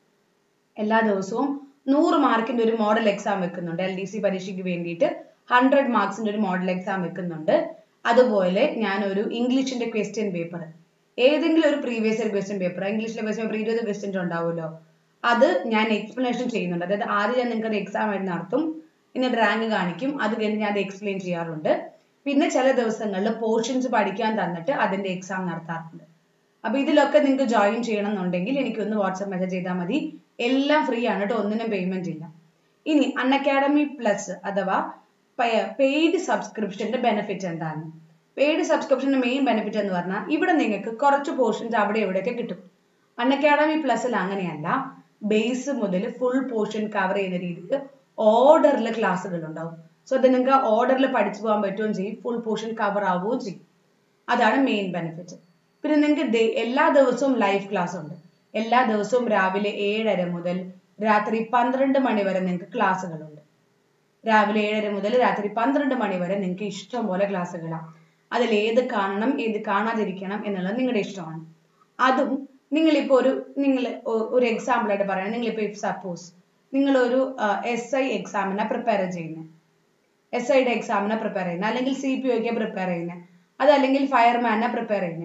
എല്ലാ ദിവസവും നൂറ് മാർക്കിന്റെ ഒരു മോഡൽ എക്സാം വെക്കുന്നുണ്ട് എൽ ഡി സി പരീക്ഷയ്ക്ക് വേണ്ടിയിട്ട് ഹൺഡ്രഡ് മാർക്സിന്റെ ഒരു മോഡൽ എക്സാം വെക്കുന്നുണ്ട് അതുപോലെ ഞാൻ ഒരു ഇംഗ്ലീഷിന്റെ ക്വസ്റ്റ്യൻ പേപ്പർ ഏതെങ്കിലും ഒരു പ്രീവിയസ് ഇയർ ക്വസ്റ്റ്യൻ പേപ്പർ ഇംഗ്ലീഷിലെ ക്വസ്റ്റ്യൻ പേപ്പർ ഇരുപത് ക്വസ്റ്റ്യൻസ് ഉണ്ടാവുമല്ലോ അത് ഞാൻ എക്സ്പ്ലനേഷൻ ചെയ്യുന്നുണ്ട് അതായത് ആദ്യം ഞാൻ നിങ്ങൾക്ക് അത് എക്സാം ആയിട്ട് നടത്തും എന്നിട്ട് റാങ്ക് കാണിക്കും അത് കഴിഞ്ഞ് ഞാൻ അത് എക്സ്പ്ലെയിൻ ചെയ്യാറുണ്ട് പിന്നെ ചില ദിവസങ്ങളിൽ പോർഷൻസ് പഠിക്കാൻ തന്നിട്ട് അതിന്റെ എക്സാം നടത്താറുണ്ട് അപ്പൊ ഇതിലൊക്കെ നിങ്ങൾക്ക് ജോയിൻ ചെയ്യണം എന്നുണ്ടെങ്കിൽ എനിക്കൊന്ന് വാട്സപ്പ് മെസ്സേജ് ചെയ്താൽ മതി എല്ലാം ഫ്രീ ആണ് കേട്ടോ ഒന്നിനും പേയ്മെന്റ് ഇല്ല ഇനി അൺ അക്കാഡമി പ്ലസ് അഥവാ പെയ്ഡ് സബ്സ്ക്രിപ്ഷന്റെ ബെനിഫിറ്റ് എന്താണ് പെയ്ഡ് സബ്സ്ക്രിപ്ഷന്റെ മെയിൻ ബെനിഫിറ്റ് എന്ന് പറഞ്ഞാൽ ഇവിടെ നിങ്ങൾക്ക് കുറച്ച് പോർഷൻസ് അവിടെ എവിടെയൊക്കെ കിട്ടും അൺ അക്കാഡമി പ്ലസിൽ അങ്ങനെയല്ല ബേസ് മുതൽ ഫുൾ പോർഷൻ കവർ ചെയ്യുന്ന രീതിയിൽ ഓർഡറിൽ ക്ലാസ്സുകൾ ഉണ്ടാവും സോ അത് നിങ്ങൾക്ക് ഓർഡറിൽ പഠിച്ചു പോകാൻ പറ്റുകയും ചെയ്യും ഫുൾ പോർഷൻ കവർ ആവുകയും ചെയ്യും അതാണ് മെയിൻ ബെനിഫിറ്റ് പിന്നെ നിങ്ങൾക്ക് എല്ലാ ദിവസവും ലൈവ് ക്ലാസ് ഉണ്ട് എല്ലാ ദിവസവും രാവിലെ ഏഴര മുതൽ രാത്രി പന്ത്രണ്ട് മണി വരെ നിങ്ങൾക്ക് ക്ലാസ്സുകളുണ്ട് രാവിലെ ഏഴര മുതൽ രാത്രി പന്ത്രണ്ട് മണി വരെ നിങ്ങൾക്ക് ഇഷ്ടം പോലെ ക്ലാസ്സുകളാണ് അതിൽ ഏത് കാണണം ഏത് കാണാതിരിക്കണം എന്നുള്ളത് നിങ്ങളുടെ ഇഷ്ടമാണ് അതും നിങ്ങളിപ്പോൾ ഒരു നിങ്ങൾ ഒരു എക്സാമ്പിൾ ആയിട്ട് പറയണം നിങ്ങളിപ്പോൾ സപ്പോസ് നിങ്ങൾ ഒരു എസ് ഐ എക്സാമിനെ പ്രിപ്പയർ ചെയ്യുന്നത് എസ് ഐയുടെ എക്സാമിനെ പ്രിപ്പയർ ചെയ്യുന്നത് അല്ലെങ്കിൽ സി പി ഒക്ക് പ്രിപ്പയർ ചെയ്യുന്നത് അതല്ലെങ്കിൽ ഫയർമാനെ പ്രിപ്പയർ ചെയ്യുന്നത്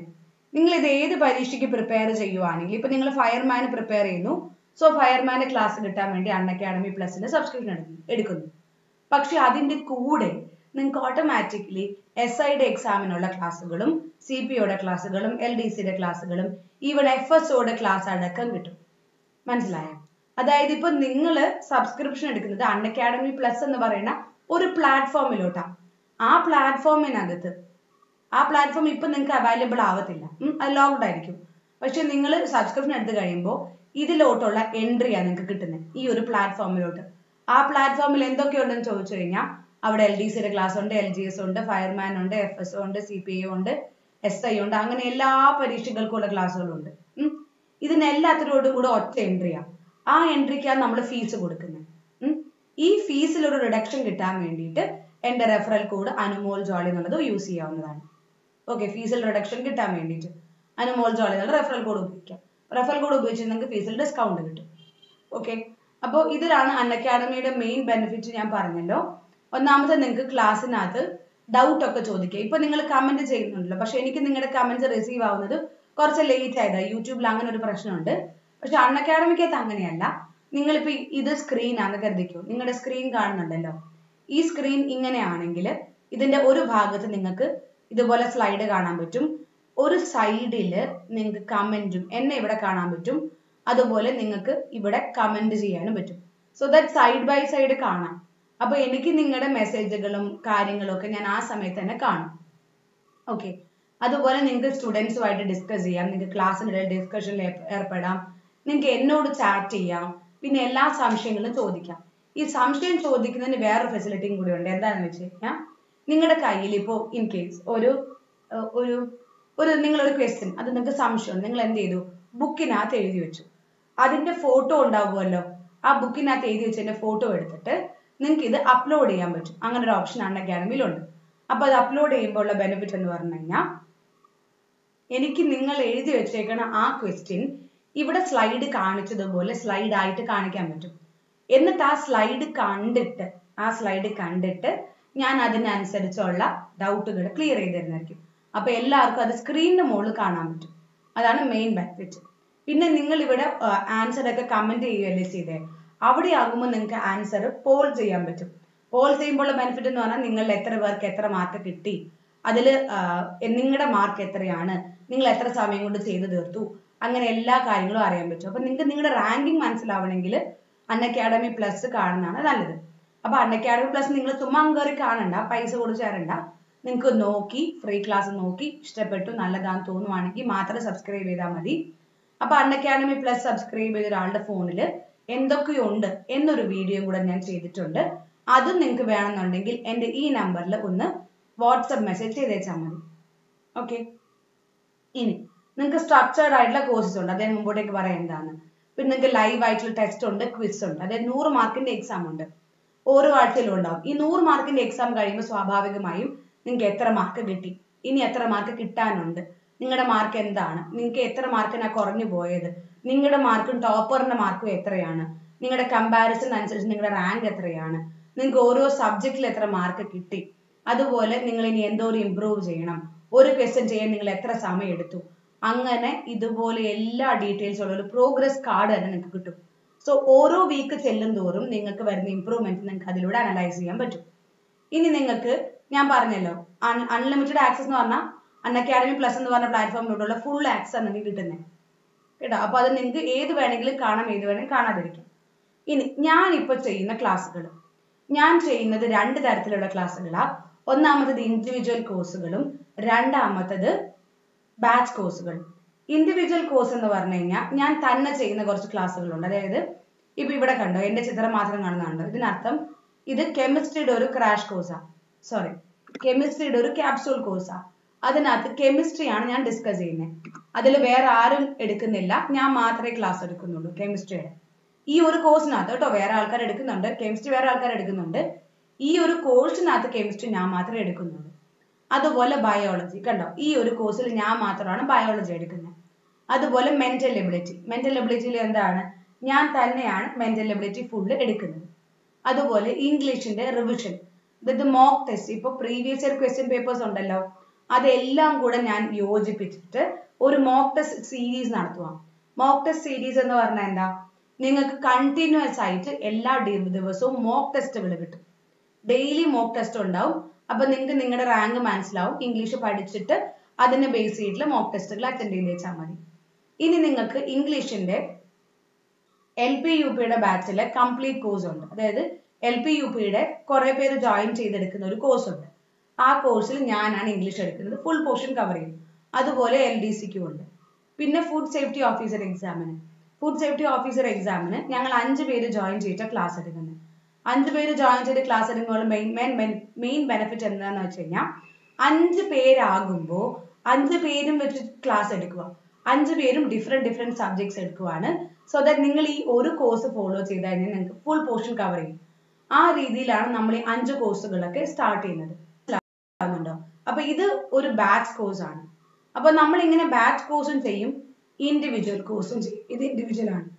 നിങ്ങൾ ഇത് ഏത് പരീക്ഷയ്ക്ക് പ്രിപ്പയർ ചെയ്യുവാണെങ്കിൽ ഇപ്പൊ നിങ്ങൾ ഫയർമാന് പ്രിപ്പയർ ചെയ്യുന്നു സോ ഫയർമാന്റെ ക്ലാസ് കിട്ടാൻ വേണ്ടി അൺ അക്കാഡമി പ്ലസിന്റെ സബ്സ്ക്രിപ്ഷൻ എടുക്കുന്നു പക്ഷെ അതിന്റെ കൂടെ നിങ്ങൾക്ക് ഓട്ടോമാറ്റിക്കലി എസ് ഐയുടെ എക്സാമിനുള്ള ക്ലാസ്സുകളും സി പി ഒയുടെ ക്ലാസ്സുകളും എൽ ഡി സിയുടെ ക്ലാസ്സുകളും ഈവൻ എഫ് എസ് ഒയുടെ ക്ലാസ് അടക്കം കിട്ടും മനസ്സിലായോ അതായത് ഇപ്പൊ നിങ്ങൾ സബ്സ്ക്രിപ്ഷൻ എടുക്കുന്നത് അൺ അക്കാഡമി പ്ലസ് എന്ന് പറയുന്ന ഒരു പ്ലാറ്റ്ഫോമിലോട്ടാണ് ആ പ്ലാറ്റ്ഫോമിനകത്ത് ആ പ്ലാറ്റ്ഫോം ഇപ്പൊ നിങ്ങൾക്ക് അവൈലബിൾ ആവത്തില്ല അത് ലോക്ക്ഡ് ആയിരിക്കും പക്ഷെ നിങ്ങൾ സബ്സ്ക്രിപ്ഷൻ എടുത്ത് കഴിയുമ്പോൾ ഇതിലോട്ടുള്ള എൻട്രിയാണ് നിങ്ങൾക്ക് കിട്ടുന്നത് ഈ ഒരു പ്ലാറ്റ്ഫോമിലോട്ട് ആ പ്ലാറ്റ്ഫോമിൽ എന്തൊക്കെയുണ്ടെന്ന് ചോദിച്ചു കഴിഞ്ഞാൽ അവിടെ എൽ ഡി സിയുടെ ക്ലാസ് ഉണ്ട് എൽ ജി എസ് ഉണ്ട് ഫയർമാൻ ഉണ്ട് എഫ് എസ് ഉണ്ട് സി പി ഐ ഉണ്ട് എസ് ഐ ഉണ്ട് അങ്ങനെ എല്ലാ പരീക്ഷകൾക്കുള്ള ക്ലാസ്സുകളുണ്ട് ഇതിനെല്ലാത്തിനോടും കൂടെ ഒറ്റ എൻട്രിയാണ് ആ എൻട്രിക്കാണ് നമ്മൾ ഫീസ് കൊടുക്കുന്നത് ഈ ഫീസിൽ ഒരു റിഡക്ഷൻ കിട്ടാൻ വേണ്ടിയിട്ട് എന്റെ റെഫറൽ കോഡ് അനുമോൾ ജോളി എന്നുള്ളത് യൂസ് ചെയ്യാവുന്നതാണ് ഓക്കെ ഫീസിൽ റിഡക്ഷൻ കിട്ടാൻ വേണ്ടിയിട്ട് അനുമോൾ ജോളി എന്നുള്ള റെഫറൽ കോഡ് ഉപയോഗിക്കാം റെഫറൽ കോഡ് ഉപയോഗിച്ച് നിങ്ങൾക്ക് ഫീസിൽ ഡിസ്കൗണ്ട് കിട്ടും ഓക്കെ അപ്പോൾ ഇതിലാണ് അൺ അക്കാഡമിയുടെ മെയിൻ ബെനിഫിറ്റ് ഞാൻ പറഞ്ഞല്ലോ ഒന്നാമത് നിങ്ങൾക്ക് ക്ലാസ്സിനകത്ത് ഡൗട്ട് ഒക്കെ ചോദിക്കുക ഇപ്പൊ നിങ്ങൾ കമന്റ് ചെയ്യുന്നുണ്ടല്ലോ പക്ഷെ എനിക്ക് നിങ്ങളുടെ കമന്റ്സ് റിസീവ് ആവുന്നത് കുറച്ച് ലേറ്റ് ആയതാ യൂട്യൂബിൽ അങ്ങനെ ഒരു പ്രശ്നമുണ്ട് പക്ഷെ അൺ അക്കാഡമിക്കകത്ത് അങ്ങനെയല്ല നിങ്ങളിപ്പോ ഇത് സ്ക്രീൻ ആണെന്ന് കരുതിക്കോ നിങ്ങളുടെ സ്ക്രീൻ കാണുന്നുണ്ടല്ലോ ഈ സ്ക്രീൻ ഇങ്ങനെയാണെങ്കിൽ ഇതിന്റെ ഒരു ഭാഗത്ത് നിങ്ങൾക്ക് ഇതുപോലെ സ്ലൈഡ് കാണാൻ പറ്റും ഒരു സൈഡില് നിങ്ങൾക്ക് കമന്റും എന്നെ ഇവിടെ കാണാൻ പറ്റും അതുപോലെ നിങ്ങൾക്ക് ഇവിടെ കമന്റ് ചെയ്യാനും പറ്റും so that side by side കാണാം അപ്പൊ എനിക്ക് നിങ്ങളുടെ മെസ്സേജുകളും കാര്യങ്ങളും ഒക്കെ ഞാൻ ആ സമയത്ത് തന്നെ കാണും ഓക്കെ അതുപോലെ നിങ്ങൾക്ക് സ്റ്റുഡൻസുമായിട്ട് ഡിസ്കസ് ചെയ്യാം നിങ്ങൾക്ക് ക്ലാസ്സിനിടയിൽ ഡിസ്കഷനിൽ ഏർപ്പെടാം നിങ്ങൾക്ക് എന്നോട് ചാറ്റ് ചെയ്യാം പിന്നെ എല്ലാ സംശയങ്ങളും ചോദിക്കാം ഈ സംശയം ചോദിക്കുന്നതിന് വേറൊരു ഫെസിലിറ്റിയും കൂടി ഉണ്ട് എന്താണെന്ന് വെച്ച് കഴിഞ്ഞാൽ നിങ്ങളുടെ കയ്യിൽ ഇപ്പോൾ ഇൻ കേസ് ഒരു ഒരു ഒരു നിങ്ങളൊരു ക്വസ്റ്റ്യൻ അത് നിങ്ങൾക്ക് സംശയം നിങ്ങൾ എന്ത് ചെയ്തു ബുക്കിനകത്ത് എഴുതി വെച്ചു അതിന്റെ ഫോട്ടോ ഉണ്ടാവുമല്ലോ ആ ബുക്കിനകത്ത് എഴുതി വെച്ചതിന്റെ ഫോട്ടോ എടുത്തിട്ട് നിങ്ങൾക്ക് ഇത് അപ്ലോഡ് ചെയ്യാൻ പറ്റും അങ്ങനെ ഒരു ഓപ്ഷൻ ആണ് അക്കാഡമിയിലുണ്ട് അപ്പൊ അത് അപ്ലോഡ് ചെയ്യുമ്പോൾ ഉള്ള ബെനിഫിറ്റ് എന്ന് പറഞ്ഞു കഴിഞ്ഞാൽ എനിക്ക് നിങ്ങൾ എഴുതി വെച്ചേക്കണ ആ ക്വസ്റ്റ്യൻ ഇവിടെ സ്ലൈഡ് കാണിച്ചതുപോലെ സ്ലൈഡ് ആയിട്ട് കാണിക്കാൻ പറ്റും എന്നിട്ട് ആ സ്ലൈഡ് കണ്ടിട്ട് ആ സ്ലൈഡ് കണ്ടിട്ട് ഞാൻ അതിനനുസരിച്ചുള്ള ഡൗട്ടുകൾ ക്ലിയർ ചെയ്ത് തരുന്നതായിരിക്കും അപ്പൊ എല്ലാവർക്കും അത് സ്ക്രീനിന് മുകളിൽ കാണാൻ പറ്റും അതാണ് മെയിൻ ബെനിഫിറ്റ് പിന്നെ നിങ്ങൾ ഇവിടെ ആൻസർ ഒക്കെ കമന്റ് ചെയ്യുകയല്ലേ ചെയ്തേ അവിടെ ആകുമ്പോൾ നിങ്ങൾക്ക് ആൻസർ പോൾ ചെയ്യാൻ പറ്റും പോൾ ചെയ്യുമ്പോൾ ബെനിഫിറ്റ് എന്ന് പറഞ്ഞാൽ നിങ്ങൾ എത്ര പേർക്ക് എത്ര മാർക്ക് കിട്ടി അതിൽ നിങ്ങളുടെ മാർക്ക് എത്രയാണ് നിങ്ങൾ എത്ര സമയം കൊണ്ട് ചെയ്തു തീർത്തു അങ്ങനെ എല്ലാ കാര്യങ്ങളും അറിയാൻ പറ്റും അപ്പൊ നിങ്ങൾക്ക് നിങ്ങളുടെ റാങ്കിങ് മനസ്സിലാവണമെങ്കിൽ അൺ അക്കാഡമി പ്ലസ് കാണുന്നതാണ് നല്ലത് അപ്പൊ അൺ അക്കാഡമി പ്ലസ് നിങ്ങൾ ചുമ്മാ കയറി കാണണ്ട പൈസ കൊടുത്ത് ചേരണ്ട നിങ്ങൾക്ക് നോക്കി ഫ്രീ ക്ലാസ് നോക്കി ഇഷ്ടപ്പെട്ടു നല്ലതാന്ന് തോന്നുവാണെങ്കിൽ മാത്രം സബ്സ്ക്രൈബ് ചെയ്താൽ മതി അപ്പൊ അൺ അക്കാഡമി പ്ലസ് സബ്സ്ക്രൈബ് ചെയ്ത ഒരാളുടെ ഫോണിൽ എന്തൊക്കെയുണ്ട് എന്നൊരു വീഡിയോ കൂടെ ഞാൻ ചെയ്തിട്ടുണ്ട് അതും നിങ്ങൾക്ക് വേണമെന്നുണ്ടെങ്കിൽ എൻ്റെ ഈ നമ്പറിൽ ഒന്ന് വാട്സപ്പ് മെസ്സേജ് ചെയ്തേച്ചാൽ മതി ഓക്കെ ഇനി നിങ്ങൾക്ക് സ്ട്രക്ചേർഡ് ആയിട്ടുള്ള കോഴ്സസ് ഉണ്ട് അദ്ദേഹം മുമ്പോട്ടേക്ക് പറയാം എന്താണ് പിന്നെ നിങ്ങൾക്ക് ലൈവ് ആയിട്ടുള്ള ടെസ്റ്റ് ഉണ്ട് ക്വിസ് ഉണ്ട് അതായത് നൂറ് മാർക്കിന്റെ എക്സാം ഉണ്ട് ഓരോ ആഴ്ചയിലും ഉണ്ടാവും ഈ നൂറ് മാർക്കിന്റെ എക്സാം കഴിയുമ്പോൾ സ്വാഭാവികമായും നിങ്ങൾക്ക് എത്ര മാർക്ക് കിട്ടി ഇനി എത്ര മാർക്ക് കിട്ടാനുണ്ട് നിങ്ങളുടെ മാർക്ക് എന്താണ് നിങ്ങൾക്ക് എത്ര മാർക്കിനാ കുറഞ്ഞു പോയത് നിങ്ങളുടെ മാർക്കും ടോപ്പറിന്റെ മാർക്കും എത്രയാണ് നിങ്ങളുടെ കമ്പാരിസൺ അനുസരിച്ച് നിങ്ങളുടെ റാങ്ക് എത്രയാണ് നിങ്ങൾക്ക് ഓരോ സബ്ജക്റ്റിൽ എത്ര മാർക്ക് കിട്ടി അതുപോലെ നിങ്ങൾ ഇനി എന്തോരം ഇമ്പ്രൂവ് ചെയ്യണം ഒരു ക്വസ്റ്റ്യൻ ചെയ്യാൻ നിങ്ങൾ എത്ര സമയം എടുത്തു അങ്ങനെ ഇതുപോലെ എല്ലാ ഡീറ്റെയിൽസ് ഉള്ള ഒരു പ്രോഗ്രസ് കാർഡ് തന്നെ നിങ്ങൾക്ക് കിട്ടും സോ ഓരോ വീക്ക് ചെല്ലും തോറും നിങ്ങൾക്ക് വരുന്ന ഇമ്പ്രൂവ്മെന്റ് നിങ്ങൾക്ക് അതിലൂടെ അനലൈസ് ചെയ്യാൻ പറ്റും ഇനി നിങ്ങൾക്ക് ഞാൻ പറഞ്ഞല്ലോ അൺലിമിറ്റഡ് ആക്സസ് എന്ന് പറഞ്ഞാൽ അൺ അക്കാഡമി പ്ലസ് എന്ന് പറഞ്ഞ പ്ലാറ്റ്ഫോമിലൂടെയുള്ള ഫുൾ ആക്സസ് ആണ് നിങ്ങൾക്ക് കിട്ടുന്നത് കേട്ടോ അപ്പൊ അത് നിങ്ങൾക്ക് ഏത് വേണമെങ്കിലും കാണാം ഏത് വേണമെങ്കിലും കാണാതിരിക്കും ഇനി ഞാൻ ഇപ്പൊ ചെയ്യുന്ന ക്ലാസ്സുകൾ ഞാൻ ചെയ്യുന്നത് രണ്ട് തരത്തിലുള്ള ക്ലാസ്സുകളാ ഒന്നാമത്തത് ഇൻഡിവിജ്വൽ കോഴ്സുകളും രണ്ടാമത്തത് ബാച്ച് കോഴ്സുകൾ ഇൻഡിവിജ്വൽ കോഴ്സ് എന്ന് പറഞ്ഞു കഴിഞ്ഞാൽ ഞാൻ തന്നെ ചെയ്യുന്ന കുറച്ച് ക്ലാസ്സുകളുണ്ട് അതായത് ഇപ്പൊ ഇവിടെ കണ്ടോ എന്റെ ചിത്രം മാത്രം കാണുന്നുണ്ടോ ഇതിനർത്ഥം ഇത് കെമിസ്ട്രിയുടെ ഒരു ക്രാഷ് കോഴ്സാ സോറി കെമിസ്ട്രിയുടെ ഒരു ക്യാപ്സൂൾ കോഴ്സാ അതിനകത്ത് കെമിസ്ട്രിയാണ് ഞാൻ ഡിസ്കസ് ചെയ്യുന്നത് അതിൽ വേറെ ആരും എടുക്കുന്നില്ല ഞാൻ മാത്രമേ ക്ലാസ് എടുക്കുന്നുള്ളൂ കെമിസ്ട്രിയുടെ ഈ ഒരു കോഴ്സിനകത്ത് കേട്ടോ വേറെ ആൾക്കാർ എടുക്കുന്നുണ്ട് കെമിസ്ട്രി വേറെ ആൾക്കാർ എടുക്കുന്നുണ്ട് ഈ ഒരു കോഴ്സിനകത്ത് കെമിസ്ട്രി ഞാൻ മാത്രമേ എടുക്കുന്നുള്ളൂ അതുപോലെ ബയോളജി കണ്ടോ ഈ ഒരു കോഴ്സിൽ ഞാൻ മാത്രമാണ് ബയോളജി എടുക്കുന്നത് അതുപോലെ മെന്റൽ എബിലിറ്റി മെന്റൽ എബിലിറ്റിയിൽ എന്താണ് ഞാൻ തന്നെയാണ് മെന്റൽ എബിലിറ്റി ഫുള്ള് എടുക്കുന്നത് അതുപോലെ ഇംഗ്ലീഷിന്റെ റിവിഷൻ ഇത് മോക്ക് ടെസ്റ്റ് ഇപ്പൊ പ്രീവിയസ് ഇയർ ക്വസ്റ്റ്യൻ പേപ്പേഴ്സ് ഉണ്ടല്ലോ അതെല്ലാം കൂടെ ഞാൻ യോജിപ്പിച്ചിട്ട് ഒരു മോക്ക് ടെസ്റ്റ് സീരീസ് നടത്തുക മോക്ക് ടെസ്റ്റ് സീരീസ് എന്ന് പറഞ്ഞാൽ എന്താ നിങ്ങൾക്ക് കണ്ടിന്യൂസ് ആയിട്ട് എല്ലാ ഡി- ദിവസവും മോക്ക് ടെസ്റ്റുകൾ കിട്ടും ഡെയിലി മോക്ക് ടെസ്റ്റ് ഉണ്ടാവും അപ്പൊ നിങ്ങൾക്ക് നിങ്ങളുടെ റാങ്ക് മനസ്സിലാവും ഇംഗ്ലീഷ് പഠിച്ചിട്ട് അതിനെ ബേസ് ചെയ്തിട്ടുള്ള മോക്ക് ടെസ്റ്റുകൾ അറ്റൻഡ് ചെയ്ത് വെച്ചാൽ മതി ഇനി നിങ്ങൾക്ക് ഇംഗ്ലീഷിന്റെ എൽ പി യു പിയുടെ ബാച്ചിലെ കംപ്ലീറ്റ് കോഴ്സ് ഉണ്ട് അതായത് എൽ പി യു പിയുടെ കുറെ പേര് ജോയിൻ ചെയ്തെടുക്കുന്ന ഒരു കോഴ്സ് ഉണ്ട് ആ കോഴ്സിൽ ഞാനാണ് ഇംഗ്ലീഷ് എടുക്കുന്നത് ഫുൾ പോർഷൻ കവർ ചെയ്യും അതുപോലെ എൽ ഡി സിക്കും ഉണ്ട് പിന്നെ ഫുഡ് സേഫ്റ്റി ഓഫീസർ എക്സാമിന് ഫുഡ് സേഫ്റ്റി ഓഫീസർ എക്സാമിന് ഞങ്ങൾ അഞ്ച് പേര് ജോയിൻ ചെയ്തിട്ട് ക്ലാസ് എടുക്കുന്നത് അഞ്ച് പേര് ജോയിൻ ചെയ്ത് ക്ലാസ് എടുക്കുമ്പോൾ മെയിൻ മെയിൻ മെയിൻ ബെനിഫിറ്റ് എന്താണെന്ന് വെച്ച് കഴിഞ്ഞാൽ അഞ്ച് പേരാകുമ്പോൾ അഞ്ച് പേരും വെച്ച് ക്ലാസ് എടുക്കുക അഞ്ച് പേരും ഡിഫറെന്റ് ഡിഫറെന്റ് സബ്ജക്ട്സ് എടുക്കുവാണ് സോ ദാറ്റ് നിങ്ങൾ ഈ ഒരു കോഴ്സ് ഫോളോ ചെയ്ത് കഴിഞ്ഞാൽ നിങ്ങൾക്ക് ഫുൾ പോർഷൻ കവർ ചെയ്യും ആ രീതിയിലാണ് നമ്മൾ ഈ അഞ്ച് കോഴ്സുകളൊക്കെ സ്റ്റാർട്ട് ചെയ്യുന്നത് മനസ്സിലാവുന്നുണ്ടോ അപ്പൊ ഇത് ഒരു ബാച്ച് കോഴ്സ് ആണ് അപ്പൊ നമ്മൾ ഇങ്ങനെ ബാച്ച് കോഴ്സും ചെയ്യും ഇൻഡിവിജ്വൽ കോഴ്സും ചെയ്യും ഇത് ഇൻഡിവിജ്വൽ ആണ്